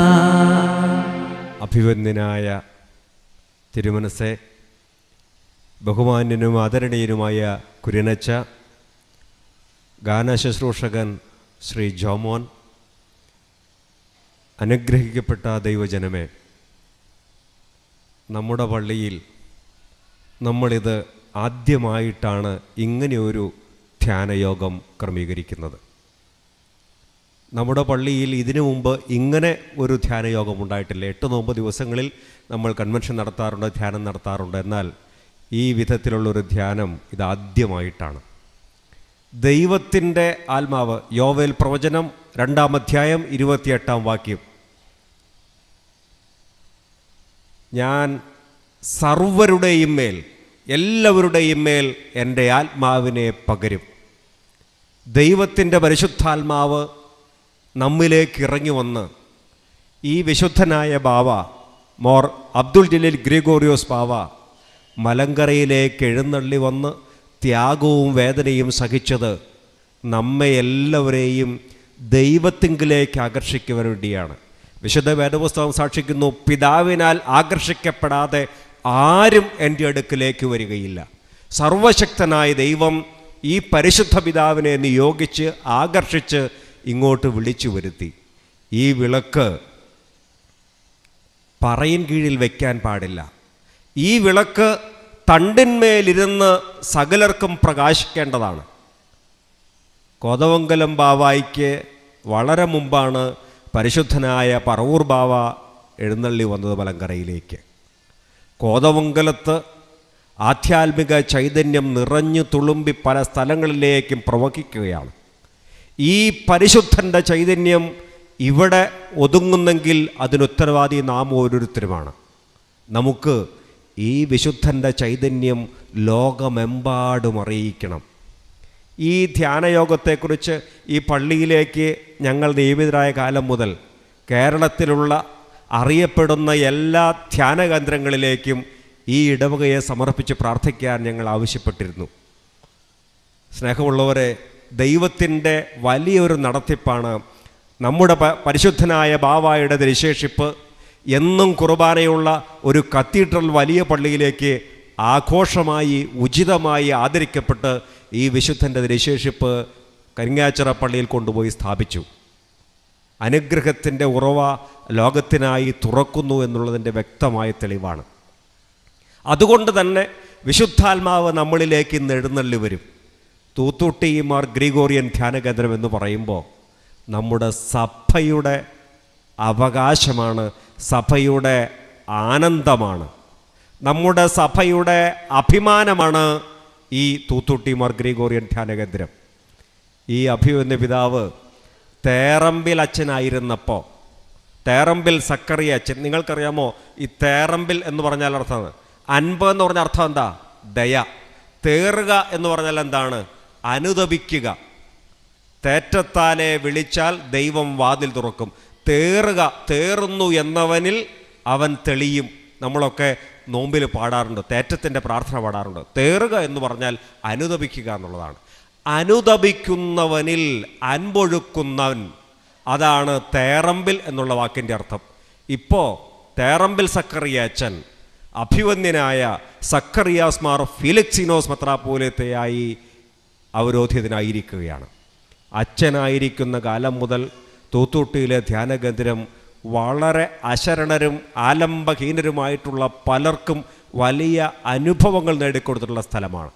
S2: അഭിവന്യനായ തിരുമനസെ ബഹുമാന്യനും ആദരണീയനുമായ കുര്യനച്ച ഗാനശുശ്രൂഷകൻ ശ്രീ ജോമോൻ അനുഗ്രഹിക്കപ്പെട്ട ദൈവജനമേ നമ്മുടെ പള്ളിയിൽ നമ്മളിത് ആദ്യമായിട്ടാണ് ഇങ്ങനെയൊരു ധ്യാനയോഗം ക്രമീകരിക്കുന്നത് നമ്മുടെ പള്ളിയിൽ ഇതിനു മുമ്പ് ഇങ്ങനെ ഒരു ധ്യാനയോഗം ഉണ്ടായിട്ടില്ല എട്ട് നോമ്പ് ദിവസങ്ങളിൽ നമ്മൾ കൺവെൻഷൻ നടത്താറുണ്ട് ധ്യാനം നടത്താറുണ്ട് എന്നാൽ ഈ വിധത്തിലുള്ളൊരു ധ്യാനം ഇതാദ്യമായിട്ടാണ് ദൈവത്തിൻ്റെ ആത്മാവ് യോവേൽ പ്രവചനം രണ്ടാം അധ്യായം ഇരുപത്തിയെട്ടാം വാക്യം ഞാൻ സർവരുടെയും മേൽ എല്ലാവരുടെയും മേൽ എൻ്റെ ആത്മാവിനെ പകരും ദൈവത്തിൻ്റെ പരിശുദ്ധാത്മാവ് നമ്മിലേക്ക് ഇറങ്ങി വന്ന് ഈ വിശുദ്ധനായ ബാവ മോർ അബ്ദുൽ ജലീൽ ഗ്രിഗോറിയോസ് ബാവ മലങ്കരയിലേക്ക് എഴുന്നള്ളി വന്ന് ത്യാഗവും വേദനയും സഹിച്ചത് നമ്മെ എല്ലാവരെയും ദൈവത്തിങ്കിലേക്ക് ആകർഷിക്കുവാൻ വേണ്ടിയാണ് വിശുദ്ധ വേദപുസ്തകം സാക്ഷിക്കുന്നു പിതാവിനാൽ ആകർഷിക്കപ്പെടാതെ ആരും എൻ്റെ അടുക്കിലേക്ക് വരികയില്ല സർവശക്തനായ ദൈവം ഈ പരിശുദ്ധ പിതാവിനെ നിയോഗിച്ച് ആകർഷിച്ച് ഇങ്ങോട്ട് വിളിച്ചു വരുത്തി ഈ വിളക്ക് പറയിൻ കീഴിൽ വയ്ക്കാൻ പാടില്ല ഈ വിളക്ക് തണ്ടിന്മേലിരുന്ന് സകലർക്കും പ്രകാശിക്കേണ്ടതാണ് കോതവങ്കലം ബാവായിക്ക് വളരെ മുമ്പാണ് പരിശുദ്ധനായ പറവൂർ ബാവ എഴുന്നള്ളി വന്നത് മലങ്കരയിലേക്ക് കോതമംഗലത്ത് ആധ്യാത്മിക ചൈതന്യം നിറഞ്ഞു തുളുമ്പി പല സ്ഥലങ്ങളിലേക്കും പ്രവഹിക്കുകയാണ് ഈ പരിശുദ്ധൻ്റെ ചൈതന്യം ഇവിടെ ഒതുങ്ങുന്നെങ്കിൽ അതിനുത്തരവാദി നാം ഓരോരുത്തരുമാണ് നമുക്ക് ഈ വിശുദ്ധൻ്റെ ചൈതന്യം ലോകമെമ്പാടും അറിയിക്കണം ഈ ധ്യാനയോഗത്തെക്കുറിച്ച് ഈ പള്ളിയിലേക്ക് ഞങ്ങൾ നിയമിതരായ കാലം മുതൽ കേരളത്തിലുള്ള അറിയപ്പെടുന്ന എല്ലാ ധ്യാന കേന്ദ്രങ്ങളിലേക്കും ഈ ഇടവകയെ സമർപ്പിച്ച് പ്രാർത്ഥിക്കാൻ ഞങ്ങൾ ആവശ്യപ്പെട്ടിരുന്നു സ്നേഹമുള്ളവരെ ദൈവത്തിൻ്റെ വലിയൊരു നടത്തിപ്പാണ് നമ്മുടെ പ- പരിശുദ്ധനായ ബാവായുടെ ദരിശേഷിപ്പ് എന്നും കുർബാനയുള്ള ഒരു കത്തീഡ്രൽ വലിയ പള്ളിയിലേക്ക് ആഘോഷമായി ഉചിതമായി ആദരിക്കപ്പെട്ട് ഈ വിശുദ്ധൻ്റെ ദരിശേഷിപ്പ് കരിങ്ങാച്ചിറ പള്ളിയിൽ കൊണ്ടുപോയി സ്ഥാപിച്ചു അനുഗ്രഹത്തിൻ്റെ ഉറവ ലോകത്തിനായി തുറക്കുന്നു എന്നുള്ളതിൻ്റെ വ്യക്തമായ തെളിവാണ് അതുകൊണ്ട് തന്നെ വിശുദ്ധാത്മാവ് നമ്മളിലേക്ക് ഇന്ന് എഴുന്നള്ളി വരും തൂത്തുട്ടി മാർ ഗ്രിഗോറിയൻ ധ്യാന കേന്ദ്രം എന്ന് പറയുമ്പോൾ നമ്മുടെ സഭയുടെ അവകാശമാണ് സഭയുടെ ആനന്ദമാണ് നമ്മുടെ സഭയുടെ അഭിമാനമാണ് ഈ തൂത്തുട്ടി മാർ ഗ്രിഗോറിയൻ ധ്യാന കേന്ദ്രം ഈ അഭിമന്യ പിതാവ് തേറമ്പിൽ അച്ഛനായിരുന്നപ്പോൾ തേറമ്പിൽ സക്കറി അച്ഛൻ നിങ്ങൾക്കറിയാമോ ഈ തേറമ്പിൽ എന്ന് പറഞ്ഞാൽ അർത്ഥം അൻപ് എന്ന് പറഞ്ഞ അർത്ഥം എന്താ ദയ തേറുക എന്ന് പറഞ്ഞാൽ എന്താണ് അനുദപിക്കുക തേറ്റത്താലെ വിളിച്ചാൽ ദൈവം വാതിൽ തുറക്കും തേറുക തേറുന്നു എന്നവനിൽ അവൻ തെളിയും നമ്മളൊക്കെ നോമ്പിൽ പാടാറുണ്ട് തേറ്റത്തിൻ്റെ പ്രാർത്ഥന പാടാറുണ്ട് തേറുക എന്ന് പറഞ്ഞാൽ അനുദപിക്കുക എന്നുള്ളതാണ് അനുദപിക്കുന്നവനിൽ അൻപൊഴുക്കുന്നവൻ അതാണ് തേറമ്പിൽ എന്നുള്ള വാക്കിൻ്റെ അർത്ഥം ഇപ്പോൾ തേറമ്പിൽ സക്കറിയ അച്ഛൻ അഭിവന്യനായ സക്കറിയാസ് മാർ ഫിലിക്സിനോസ് മെത്രാപ്പോലത്തെയായി അവരോധിതനായിരിക്കുകയാണ് അച്ഛനായിരിക്കുന്ന കാലം മുതൽ തൂത്തുട്ടിയിലെ ധ്യാനകേന്ദ്രം വളരെ അശരണരും ആലംബഹീനരുമായിട്ടുള്ള പലർക്കും വലിയ അനുഭവങ്ങൾ നേടിക്കൊടുത്തിട്ടുള്ള സ്ഥലമാണ്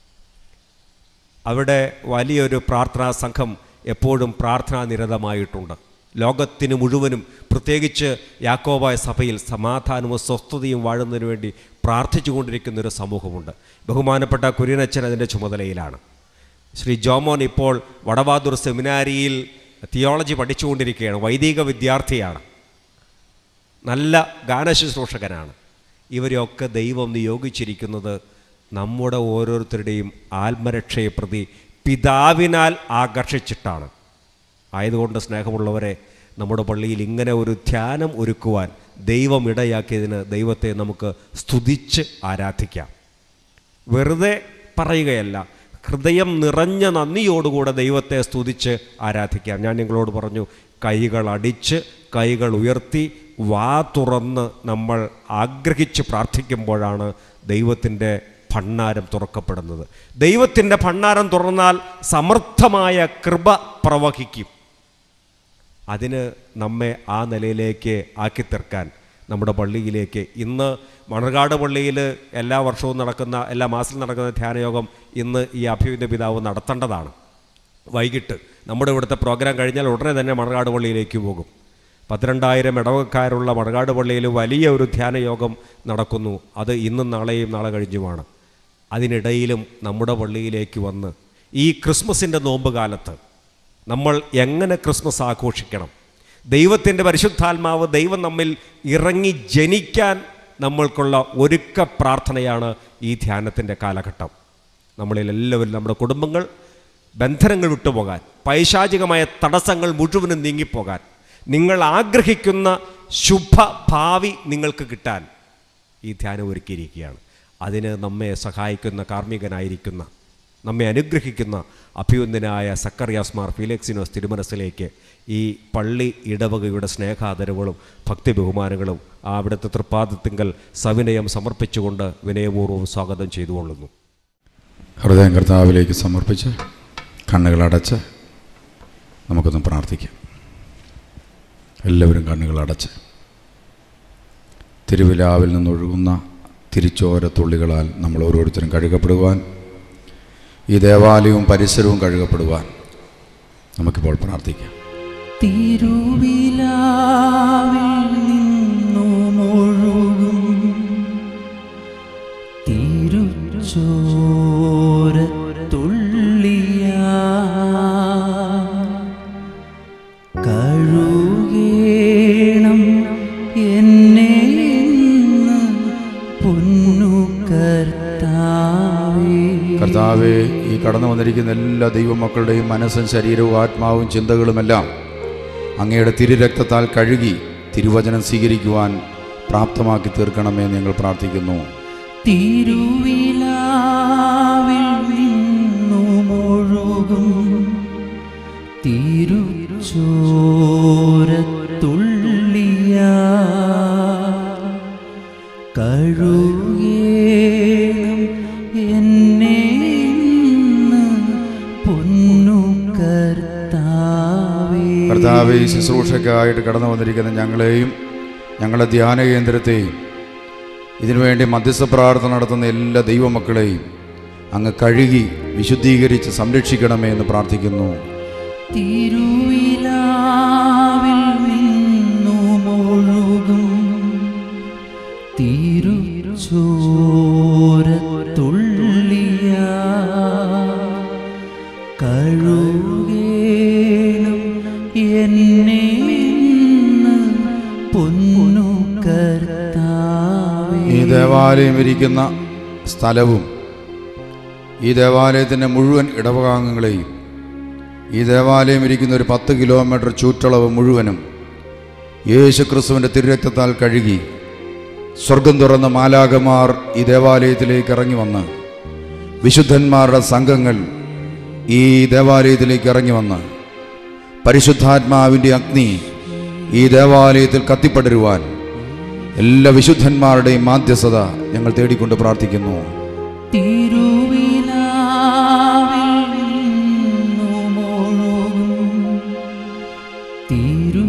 S2: അവിടെ വലിയൊരു പ്രാർത്ഥനാ സംഘം എപ്പോഴും പ്രാർത്ഥനാ നിരതമായിട്ടുണ്ട് ലോകത്തിന് മുഴുവനും പ്രത്യേകിച്ച് യാക്കോബായ സഭയിൽ സമാധാനവും സ്വസ്ഥതയും വാഴുന്നതിന് വേണ്ടി പ്രാർത്ഥിച്ചു കൊണ്ടിരിക്കുന്ന ഒരു സമൂഹമുണ്ട് ബഹുമാനപ്പെട്ട കുര്യനച്ചൻ അതിൻ്റെ ചുമതലയിലാണ് ശ്രീ ജോമോൻ ഇപ്പോൾ വടവാതൂർ സെമിനാരിയിൽ തിയോളജി പഠിച്ചുകൊണ്ടിരിക്കുകയാണ് വൈദിക വിദ്യാർത്ഥിയാണ് നല്ല ഗാനശുശ്രൂഷകനാണ് ഇവരെയൊക്കെ ദൈവം നിയോഗിച്ചിരിക്കുന്നത് നമ്മുടെ ഓരോരുത്തരുടെയും ആത്മരക്ഷയെ പ്രതി പിതാവിനാൽ ആകർഷിച്ചിട്ടാണ് ആയതുകൊണ്ട് സ്നേഹമുള്ളവരെ നമ്മുടെ പള്ളിയിൽ ഇങ്ങനെ ഒരു ധ്യാനം ഒരുക്കുവാൻ ദൈവം ഇടയാക്കിയതിന് ദൈവത്തെ നമുക്ക് സ്തുതിച്ച് ആരാധിക്കാം വെറുതെ പറയുകയല്ല ഹൃദയം നിറഞ്ഞ നന്ദിയോടുകൂടെ ദൈവത്തെ സ്തുതിച്ച് ആരാധിക്കാം ഞാൻ നിങ്ങളോട് പറഞ്ഞു കൈകൾ അടിച്ച് കൈകൾ ഉയർത്തി വാ തുറന്ന് നമ്മൾ ആഗ്രഹിച്ച് പ്രാർത്ഥിക്കുമ്പോഴാണ് ദൈവത്തിൻ്റെ ഭണ്ണാരം തുറക്കപ്പെടുന്നത് ദൈവത്തിൻ്റെ ഭണ്ണാരം തുറന്നാൽ സമർത്ഥമായ കൃപ പ്രവഹിക്കും അതിന് നമ്മെ ആ നിലയിലേക്ക് ആക്കി തീർക്കാൻ നമ്മുടെ പള്ളിയിലേക്ക് ഇന്ന് മണർകാട് പള്ളിയിൽ എല്ലാ വർഷവും നടക്കുന്ന എല്ലാ മാസവും നടക്കുന്ന ധ്യാനയോഗം ഇന്ന് ഈ അഭിവിൻ്റെ പിതാവ് നടത്തേണ്ടതാണ് വൈകിട്ട് നമ്മുടെ ഇവിടുത്തെ പ്രോഗ്രാം കഴിഞ്ഞാൽ ഉടനെ തന്നെ മണർകാട് പള്ളിയിലേക്ക് പോകും പന്ത്രണ്ടായിരം ഇടവക്കാരുള്ള മണർകാട് പള്ളിയിൽ വലിയ ഒരു ധ്യാനയോഗം നടക്കുന്നു അത് ഇന്നും നാളെയും നാളെ കഴിഞ്ഞുമാണ് അതിനിടയിലും നമ്മുടെ പള്ളിയിലേക്ക് വന്ന് ഈ ക്രിസ്മസിൻ്റെ നോമ്പ് കാലത്ത് നമ്മൾ എങ്ങനെ ക്രിസ്മസ് ആഘോഷിക്കണം ദൈവത്തിൻ്റെ പരിശുദ്ധാത്മാവ് ദൈവം നമ്മിൽ ഇറങ്ങി ജനിക്കാൻ നമ്മൾക്കുള്ള ഒരുക്ക പ്രാർത്ഥനയാണ് ഈ ധ്യാനത്തിൻ്റെ കാലഘട്ടം നമ്മളിൽ എല്ലാവരും നമ്മുടെ കുടുംബങ്ങൾ ബന്ധനങ്ങൾ വിട്ടുപോകാൻ പൈശാചികമായ തടസ്സങ്ങൾ മുഴുവനും നീങ്ങിപ്പോകാൻ നിങ്ങൾ ആഗ്രഹിക്കുന്ന ശുഭഭാവി നിങ്ങൾക്ക് കിട്ടാൻ ഈ ധ്യാനം ഒരുക്കിയിരിക്കുകയാണ് അതിന് നമ്മെ സഹായിക്കുന്ന കാർമ്മികനായിരിക്കുന്ന നമ്മെ അനുഗ്രഹിക്കുന്ന അഭ്യുന്നനായ സക്കറിയാസ്മാർ ഫീലിക്സിനോസ് തിരുമനസിലേക്ക് ഈ പള്ളി ഇടവകയുടെ സ്നേഹാദരവുകളും ഭക്തി ബഹുമാനങ്ങളും ആ അവിടുത്തെ തൃപ്പാദത്തിങ്കൽ സവിനയം സമർപ്പിച്ചുകൊണ്ട് വിനയപൂർവ്വം സ്വാഗതം ചെയ്തുകൊള്ളുന്നു
S1: ഹൃദയം കർത്താവിലേക്ക് സമർപ്പിച്ച് കണ്ണുകളടച്ച് നമുക്കൊന്ന് പ്രാർത്ഥിക്കാം എല്ലാവരും കണ്ണുകളടച്ച് തിരുവിലാവിൽ നിന്നൊഴുകുന്ന തിരിച്ചോര തുള്ളികളാൽ നമ്മൾ ഓരോരുത്തരും കഴുകപ്പെടുവാൻ ഈ ദേവാലയവും പരിസരവും കഴുകപ്പെടുവാൻ നമുക്കിപ്പോൾ പ്രാർത്ഥിക്കാം
S4: തിരുവിലാവിൽ നിന്നുമൊഴുകും തിരുച്ചോരത്തുള്ളിയാ കഴുകേണം എന്നെ ഇന്ന് പൊന്നു കർത്താവേ
S1: കർത്താവെ ഈ കടന്നു വന്നിരിക്കുന്ന എല്ലാ ദൈവമക്കളുടെയും മനസ്സും ശരീരവും ആത്മാവും ചിന്തകളുമെല്ലാം അങ്ങയുടെ തിരുരക്തത്താൽ കഴുകി തിരുവചനം സ്വീകരിക്കുവാൻ പ്രാപ്തമാക്കി തീർക്കണമേ എന്ന് ഞങ്ങൾ പ്രാർത്ഥിക്കുന്നു
S4: തിരുവിലാവിൽ നിന്നുമൊഴുകും തിരുച്ചോരത്തുള്ളിയാ കഴുകേണം എന്നെ ഇന്ന് പൊന്നു കർത്താവേ
S1: കർത്താവെ ഈ ശുശ്രൂഷയ്ക്കായിട്ട് കടന്നു വന്നിരിക്കുന്ന ഞങ്ങളെയും ഞങ്ങളുടെ ധ്യാന കേന്ദ്രത്തെയും ഇതിനുവേണ്ടി മധ്യസ്ഥ പ്രാർത്ഥന നടത്തുന്ന എല്ലാ ദൈവമക്കളെയും അങ്ങ് കഴുകി വിശുദ്ധീകരിച്ച് സംരക്ഷിക്കണമേ എന്ന് പ്രാർത്ഥിക്കുന്നു
S4: തിരുവിലാവിൽ നിന്നുമൊഴുകും തിരുച്ചോരത്തുള്ളിയാ കഴുകേണം എന്നെ ഇന്ന് പൊന്നു കർത്താവേ
S1: ഈ ദേവാലയം ഇരിക്കുന്ന സ്ഥലവും ഈ ദേവാലയത്തിൻ്റെ മുഴുവൻ ഇടവകാംഗങ്ങളെയും ഈ ദേവാലയം ഇരിക്കുന്ന ഒരു പത്ത് കിലോമീറ്റർ ചുറ്റളവ് മുഴുവനും യേശു ക്രിസ്തുവിൻ്റെ തിരുരക്തത്താൽ കഴുകി സ്വർഗം തുറന്ന മാലാകമാർ ഈ ദേവാലയത്തിലേക്ക് ഇറങ്ങി വന്ന് വിശുദ്ധന്മാരുടെ സംഘങ്ങൾ ഈ ദേവാലയത്തിലേക്ക് ഇറങ്ങി വന്ന് പരിശുദ്ധാത്മാവിൻ്റെ അഗ്നി ഈ ദേവാലയത്തിൽ കത്തിപ്പടരുവാൻ എല്ലാ വിശുദ്ധന്മാരുടെയും മാധ്യസ്ഥത ഞങ്ങൾ തേടിക്കൊണ്ട് പ്രാർത്ഥിക്കുന്നു
S4: തിരുവിലാവിൽ നിന്നുമൊഴുകും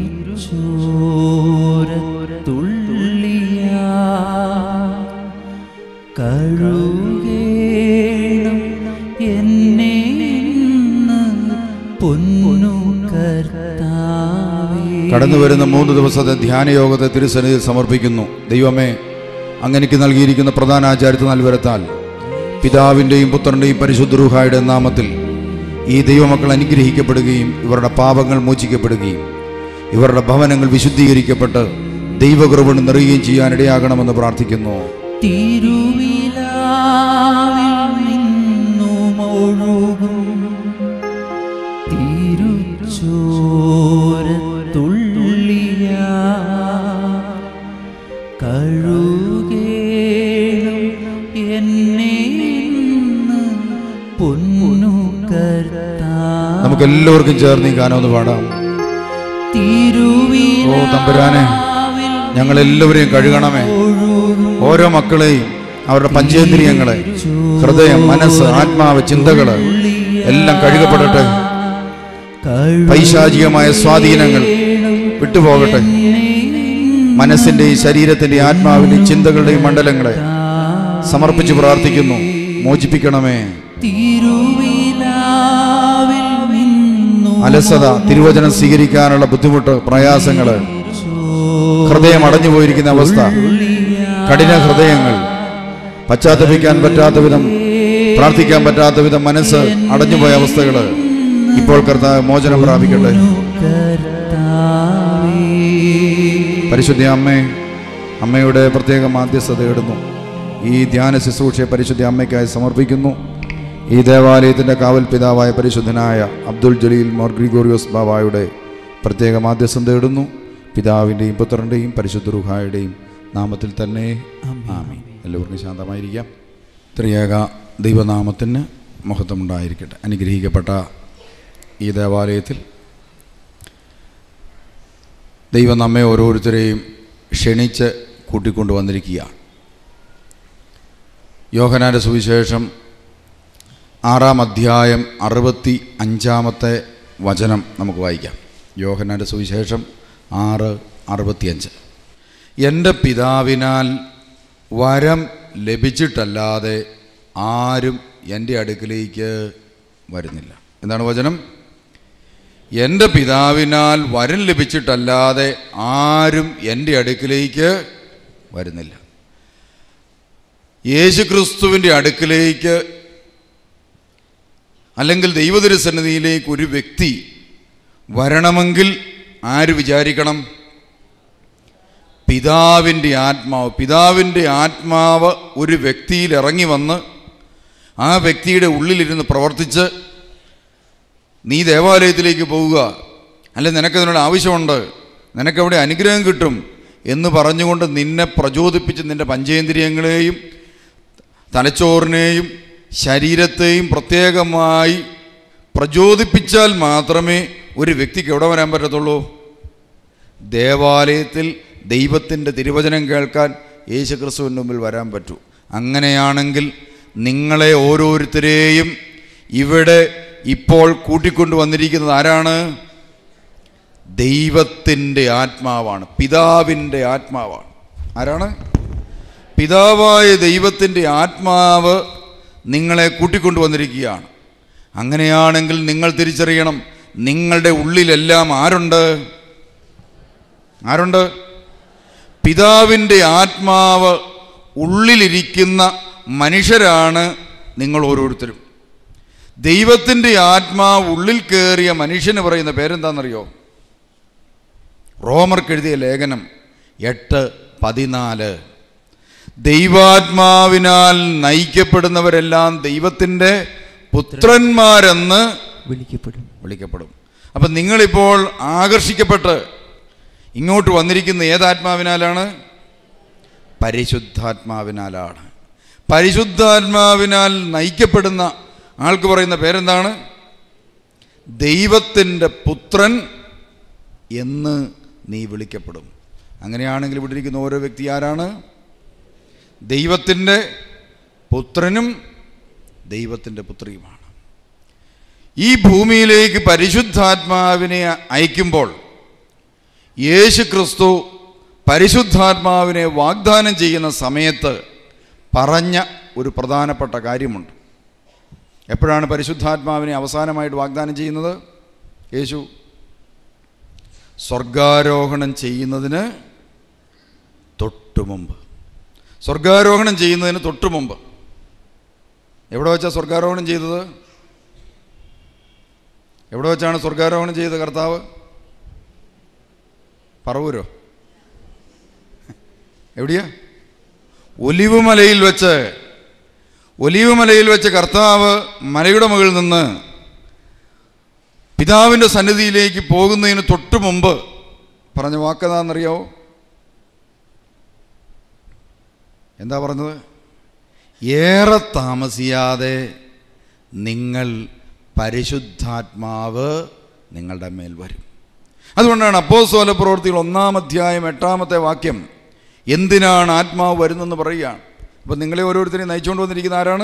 S4: തിരുച്ചോരത്തുള്ളിയാ കഴുകേണം എന്നെ ഇന്ന് പൊന്നു കർത്താവേ
S6: കടന്നു വരുന്ന മൂന്ന് ദിവസത്തെ ധ്യാനയോഗത്തെ തിരുസന്നിധിയിൽ സമർപ്പിക്കുന്നു ദൈവമേ അങ്ങനെക്ക് നൽകിയിരിക്കുന്ന പ്രധാന ആചാര്യത്വ നൽവരത്താൽ പിതാവിൻ്റെയും പുത്രൻ്റെയും പരിശുദ്ധ നാമത്തിൽ ഈ ദൈവമക്കൾ അനുഗ്രഹിക്കപ്പെടുകയും ഇവരുടെ പാപങ്ങൾ മോചിക്കപ്പെടുകയും ഇവരുടെ ഭവനങ്ങൾ വിശുദ്ധീകരിക്കപ്പെട്ട് ദൈവകൃപണ് നിറയുകയും ചെയ്യാനിടയാകണമെന്ന് പ്രാർത്ഥിക്കുന്നു
S4: തിരുവിലാവിൽ നിന്നുമൊഴുകും തിരുച്ചോരത്തുള്ളിയ കഴുകേണം എന്നെ ഇന്ന് പൊന്നു കർത്താവേ.
S6: നമുക്ക് എല്ലാവർക്കും ചേർന്ന് ഈ ഗാനം ഒന്ന് പാടാം ഓ തമ്പുരാനെ ഞങ്ങൾ എല്ലാവരെയും കഴുകണമേ ഓരോ മക്കളെയും അവരുടെ പഞ്ചേന്ദ്രിയങ്ങളെ ഹൃദയം മനസ്സ് ആത്മാവ് ചിന്തകള് എല്ലാം കഴുകപ്പെടട്ടെ പൈശാചികമായ സ്വാധീനങ്ങൾ വിട്ടുപോകട്ടെ മനസ്സിന്റെയും ശരീരത്തിന്റെയും ആത്മാവിന്റെയും ചിന്തകളുടെയും മണ്ഡലങ്ങളെ സമർപ്പിച്ച് പ്രാർത്ഥിക്കുന്നു മോചിപ്പിക്കണമേ
S4: തിരുവിലാവിൽ നിന്നു
S6: അലസത തിരുവചനം സ്വീകരിക്കാനുള്ള ബുദ്ധിമുട്ട് പ്രയാസങ്ങള് ഹൃദയം അടഞ്ഞു പോയിരിക്കുന്ന അവസ്ഥ കഠിന ഹൃദയങ്ങൾ പശ്ചാത്തപിക്കാൻ പറ്റാത്ത വിധം പ്രാർത്ഥിക്കാൻ പറ്റാത്ത വിധം മനസ്സ് അടഞ്ഞുപോയ അവസ്ഥകള് ഇപ്പോൾ കർത്താവ് മോചനം പ്രാപിക്കട്ടെ പരിശുദ്ധ അമ്മേ അമ്മയുടെ പ്രത്യേക മാധ്യസ്ഥത ഇടുന്നു ഈ ധ്യാന ശുശ്രൂഷയെ പരിശുദ്ധ അമ്മയ്ക്കായി സമർപ്പിക്കുന്നു ഈ ദേവാലയത്തിൻ്റെ കാവൽ പിതാവായ പരിശുദ്ധനായ അബ്ദുൽ ജലീൽ മോർ ഗ്രിഗോറിയോസ് ബാവായുടെ പ്രത്യേക മാധ്യസ്ഥം തേടുന്നു പിതാവിൻ്റെയും പുത്രൻ്റെയും പരിശുദ്ധ റുഹായുടെയും നാമത്തിൽ തന്നെ ആമീൻ എല്ലാവർക്കും ശാന്തമായിരിക്കാം ത്രിയേക ദൈവനാമത്തിന് മഹത്വമുണ്ടായിരിക്കട്ടെ അനുഗ്രഹിക്കപ്പെട്ട ഈ ദേവാലയത്തിൽ ദൈവം നമ്മെ ഓരോരുത്തരെയും ക്ഷണിച്ച് കൂട്ടിക്കൊണ്ടു വന്നിരിക്കുകയാണ് യോഹനാൻ്റെ സുവിശേഷം ആറാം അധ്യായം അറുപത്തി അഞ്ചാമത്തെ വചനം നമുക്ക് വായിക്കാം യോഹനാൻ്റെ സുവിശേഷം ആറ് അറുപത്തിയഞ്ച് എൻ്റെ പിതാവിനാൽ വരം ലഭിച്ചിട്ടല്ലാതെ ആരും എൻ്റെ അടുക്കിലേക്ക് വരുന്നില്ല എന്താണ് വചനം എൻ്റെ പിതാവിനാൽ വരം ലഭിച്ചിട്ടല്ലാതെ ആരും എൻ്റെ അടുക്കിലേക്ക് വരുന്നില്ല യേശുക്രിസ്തുവിൻ്റെ അടുക്കിലേക്ക് അല്ലെങ്കിൽ ദൈവതിരുസന്നിധിയിലേക്ക് ഒരു വ്യക്തി വരണമെങ്കിൽ ആര് വിചാരിക്കണം പിതാവിൻ്റെ ആത്മാവ് പിതാവിൻ്റെ ആത്മാവ് ഒരു വ്യക്തിയിൽ ഇറങ്ങി വന്ന് ആ വ്യക്തിയുടെ ഉള്ളിലിരുന്ന് പ്രവർത്തിച്ച് നീ ദേവാലയത്തിലേക്ക് പോവുക അല്ലെ നിനക്കതിനുള്ള ആവശ്യമുണ്ട് നിനക്കവിടെ അനുഗ്രഹം കിട്ടും എന്ന് പറഞ്ഞുകൊണ്ട് നിന്നെ പ്രചോദിപ്പിച്ച് നിന്റെ പഞ്ചേന്ദ്രിയങ്ങളെയും തലച്ചോറിനെയും ശരീരത്തെയും പ്രത്യേകമായി പ്രചോദിപ്പിച്ചാൽ മാത്രമേ ഒരു വ്യക്തിക്ക് എവിടെ വരാൻ പറ്റത്തുള്ളൂ ദേവാലയത്തിൽ ദൈവത്തിൻ്റെ തിരുവചനം കേൾക്കാൻ യേശുക്രിസ്തുവിൻ്റെ മുമ്പിൽ വരാൻ പറ്റൂ അങ്ങനെയാണെങ്കിൽ നിങ്ങളെ ഓരോരുത്തരെയും ഇവിടെ ഇപ്പോൾ കൂട്ടിക്കൊണ്ടു വന്നിരിക്കുന്നത് ആരാണ് ദൈവത്തിൻ്റെ ആത്മാവാണ് പിതാവിൻ്റെ ആത്മാവാണ് ആരാണ് പിതാവായ ദൈവത്തിൻ്റെ ആത്മാവ് നിങ്ങളെ കൂട്ടിക്കൊണ്ടു വന്നിരിക്കുകയാണ് അങ്ങനെയാണെങ്കിൽ നിങ്ങൾ തിരിച്ചറിയണം നിങ്ങളുടെ ഉള്ളിലെല്ലാം ആരുണ്ട് ആരുണ്ട് പിതാവിൻ്റെ ആത്മാവ് ഉള്ളിലിരിക്കുന്ന മനുഷ്യരാണ് നിങ്ങൾ ഓരോരുത്തരും ദൈവത്തിൻ്റെ ആത്മാവ് ഉള്ളിൽ കയറിയ മനുഷ്യന് പറയുന്ന പേരെന്താണെന്നറിയോ റോമർക്ക് എഴുതിയ ലേഖനം എട്ട് പതിനാല് ദൈവാത്മാവിനാൽ നയിക്കപ്പെടുന്നവരെല്ലാം ദൈവത്തിൻ്റെ പുത്രന്മാരെന്ന്
S4: വിളിക്കപ്പെടും
S6: വിളിക്കപ്പെടും അപ്പം നിങ്ങളിപ്പോൾ ആകർഷിക്കപ്പെട്ട് ഇങ്ങോട്ട് വന്നിരിക്കുന്ന ഏതാത്മാവിനാലാണ് പരിശുദ്ധാത്മാവിനാലാണ് പരിശുദ്ധാത്മാവിനാൽ നയിക്കപ്പെടുന്ന ആൾക്ക് പറയുന്ന പേരെന്താണ് ദൈവത്തിൻ്റെ പുത്രൻ എന്ന് നീ വിളിക്കപ്പെടും അങ്ങനെയാണെങ്കിൽ ഇവിടെ ഇരിക്കുന്ന ഓരോ വ്യക്തി ആരാണ് ദൈവത്തിൻ്റെ പുത്രനും ദൈവത്തിൻ്റെ പുത്രിയുമാണ് ഈ ഭൂമിയിലേക്ക് പരിശുദ്ധാത്മാവിനെ അയക്കുമ്പോൾ യേശു ക്രിസ്തു പരിശുദ്ധാത്മാവിനെ വാഗ്ദാനം ചെയ്യുന്ന സമയത്ത് പറഞ്ഞ ഒരു പ്രധാനപ്പെട്ട കാര്യമുണ്ട് എപ്പോഴാണ് പരിശുദ്ധാത്മാവിനെ അവസാനമായിട്ട് വാഗ്ദാനം ചെയ്യുന്നത് യേശു സ്വർഗാരോഹണം ചെയ്യുന്നതിന് തൊട്ടു മുമ്പ് സ്വർഗാരോഹണം ചെയ്യുന്നതിന് തൊട്ടു മുമ്പ് എവിടെ വെച്ചാണ് സ്വർഗാരോഹണം ചെയ്തത് എവിടെ വെച്ചാണ് സ്വർഗാരോഹണം ചെയ്തത് കർത്താവ് പറവൂരോ എവിടെയാ ഒലിവ് മലയിൽ വെച്ച് ഒലിവ് മലയിൽ വെച്ച് കർത്താവ് മലയുടെ മുകളിൽ നിന്ന് പിതാവിൻ്റെ സന്നിധിയിലേക്ക് പോകുന്നതിന് തൊട്ട് മുമ്പ് പറഞ്ഞ വാക്കതാണെന്നറിയാവോ എന്താ പറഞ്ഞത് ഏറെ താമസിയാതെ നിങ്ങൾ പരിശുദ്ധാത്മാവ് നിങ്ങളുടെ മേൽ വരും അതുകൊണ്ടാണ് അപ്പോസ്തല പ്രവൃത്തികൾ ഒന്നാം അധ്യായം എട്ടാമത്തെ വാക്യം എന്തിനാണ് ആത്മാവ് വരുന്നെന്ന് പറയുകയാണ് അപ്പം നിങ്ങളെ ഓരോരുത്തരെയും നയിച്ചുകൊണ്ട് വന്നിരിക്കുന്ന ആരാണ്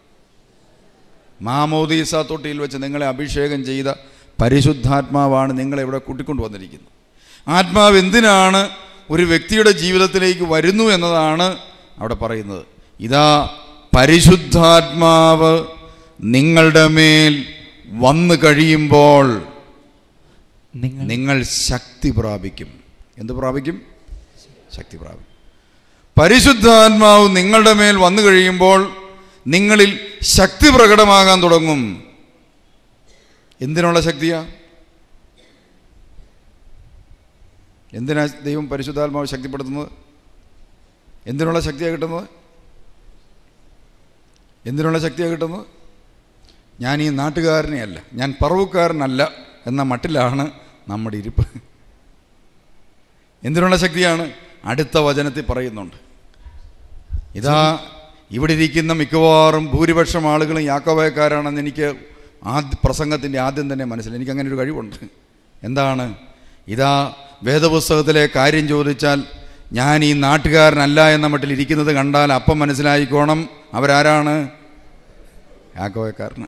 S6: മാമോദീസ തൊട്ടിയിൽ വെച്ച് നിങ്ങളെ അഭിഷേകം ചെയ്ത പരിശുദ്ധാത്മാവാണ് നിങ്ങളെ ഇവിടെ കൂട്ടിക്കൊണ്ടു വന്നിരിക്കുന്നത് ആത്മാവ് എന്തിനാണ് ഒരു വ്യക്തിയുടെ ജീവിതത്തിലേക്ക് വരുന്നു എന്നതാണ് അവിടെ പറയുന്നത് ഇതാ പരിശുദ്ധാത്മാവ് നിങ്ങളുടെ മേൽ വന്നു കഴിയുമ്പോൾ
S4: നിങ്ങൾ
S6: നിങ്ങൾ ശക്തി പ്രാപിക്കും എന്ത് പ്രാപിക്കും ശക്തി പ്രാപിക്കും പരിശുദ്ധാത്മാവ് നിങ്ങളുടെ മേൽ വന്നു കഴിയുമ്പോൾ നിങ്ങളിൽ ശക്തി പ്രകടമാകാൻ തുടങ്ങും എന്തിനുള്ള ശക്തിയാ എന്തിനാ ദൈവം പരിശുദ്ധാത്മാവ് ശക്തിപ്പെടുത്തുന്നത് എന്തിനുള്ള ശക്തിയാണ് കിട്ടുന്നത് എന്തിനുള്ള ശക്തിയാണ് കിട്ടുന്നത് ഞാൻ ഈ നാട്ടുകാരനെ അല്ല ഞാൻ പറവുകാരനല്ല എന്ന മട്ടിലാണ് നമ്മുടെ ഇരിപ്പ് എന്തിനുള്ള ശക്തിയാണ് അടുത്ത വചനത്തിൽ പറയുന്നുണ്ട് ഇതാ ഇവിടെ ഇരിക്കുന്ന മിക്കവാറും ഭൂരിപക്ഷം ആളുകളും യാക്കോബയക്കാരാണെന്ന് എനിക്ക് ആദ്യ പ്രസംഗത്തിൻ്റെ ആദ്യം തന്നെ മനസ്സിലായി എനിക്ക് അങ്ങനെ ഒരു കഴിവുണ്ട് എന്താണ് ഇതാ വേദപുസ്തകത്തിലെ കാര്യം ചോദിച്ചാൽ ഞാൻ ഈ നാട്ടുകാരനല്ല എന്ന മട്ടിൽ ഇരിക്കുന്നത് കണ്ടാൽ അപ്പം മനസ്സിലായിക്കോണം അവരാരാണ് യാക്കോബയക്കാരന്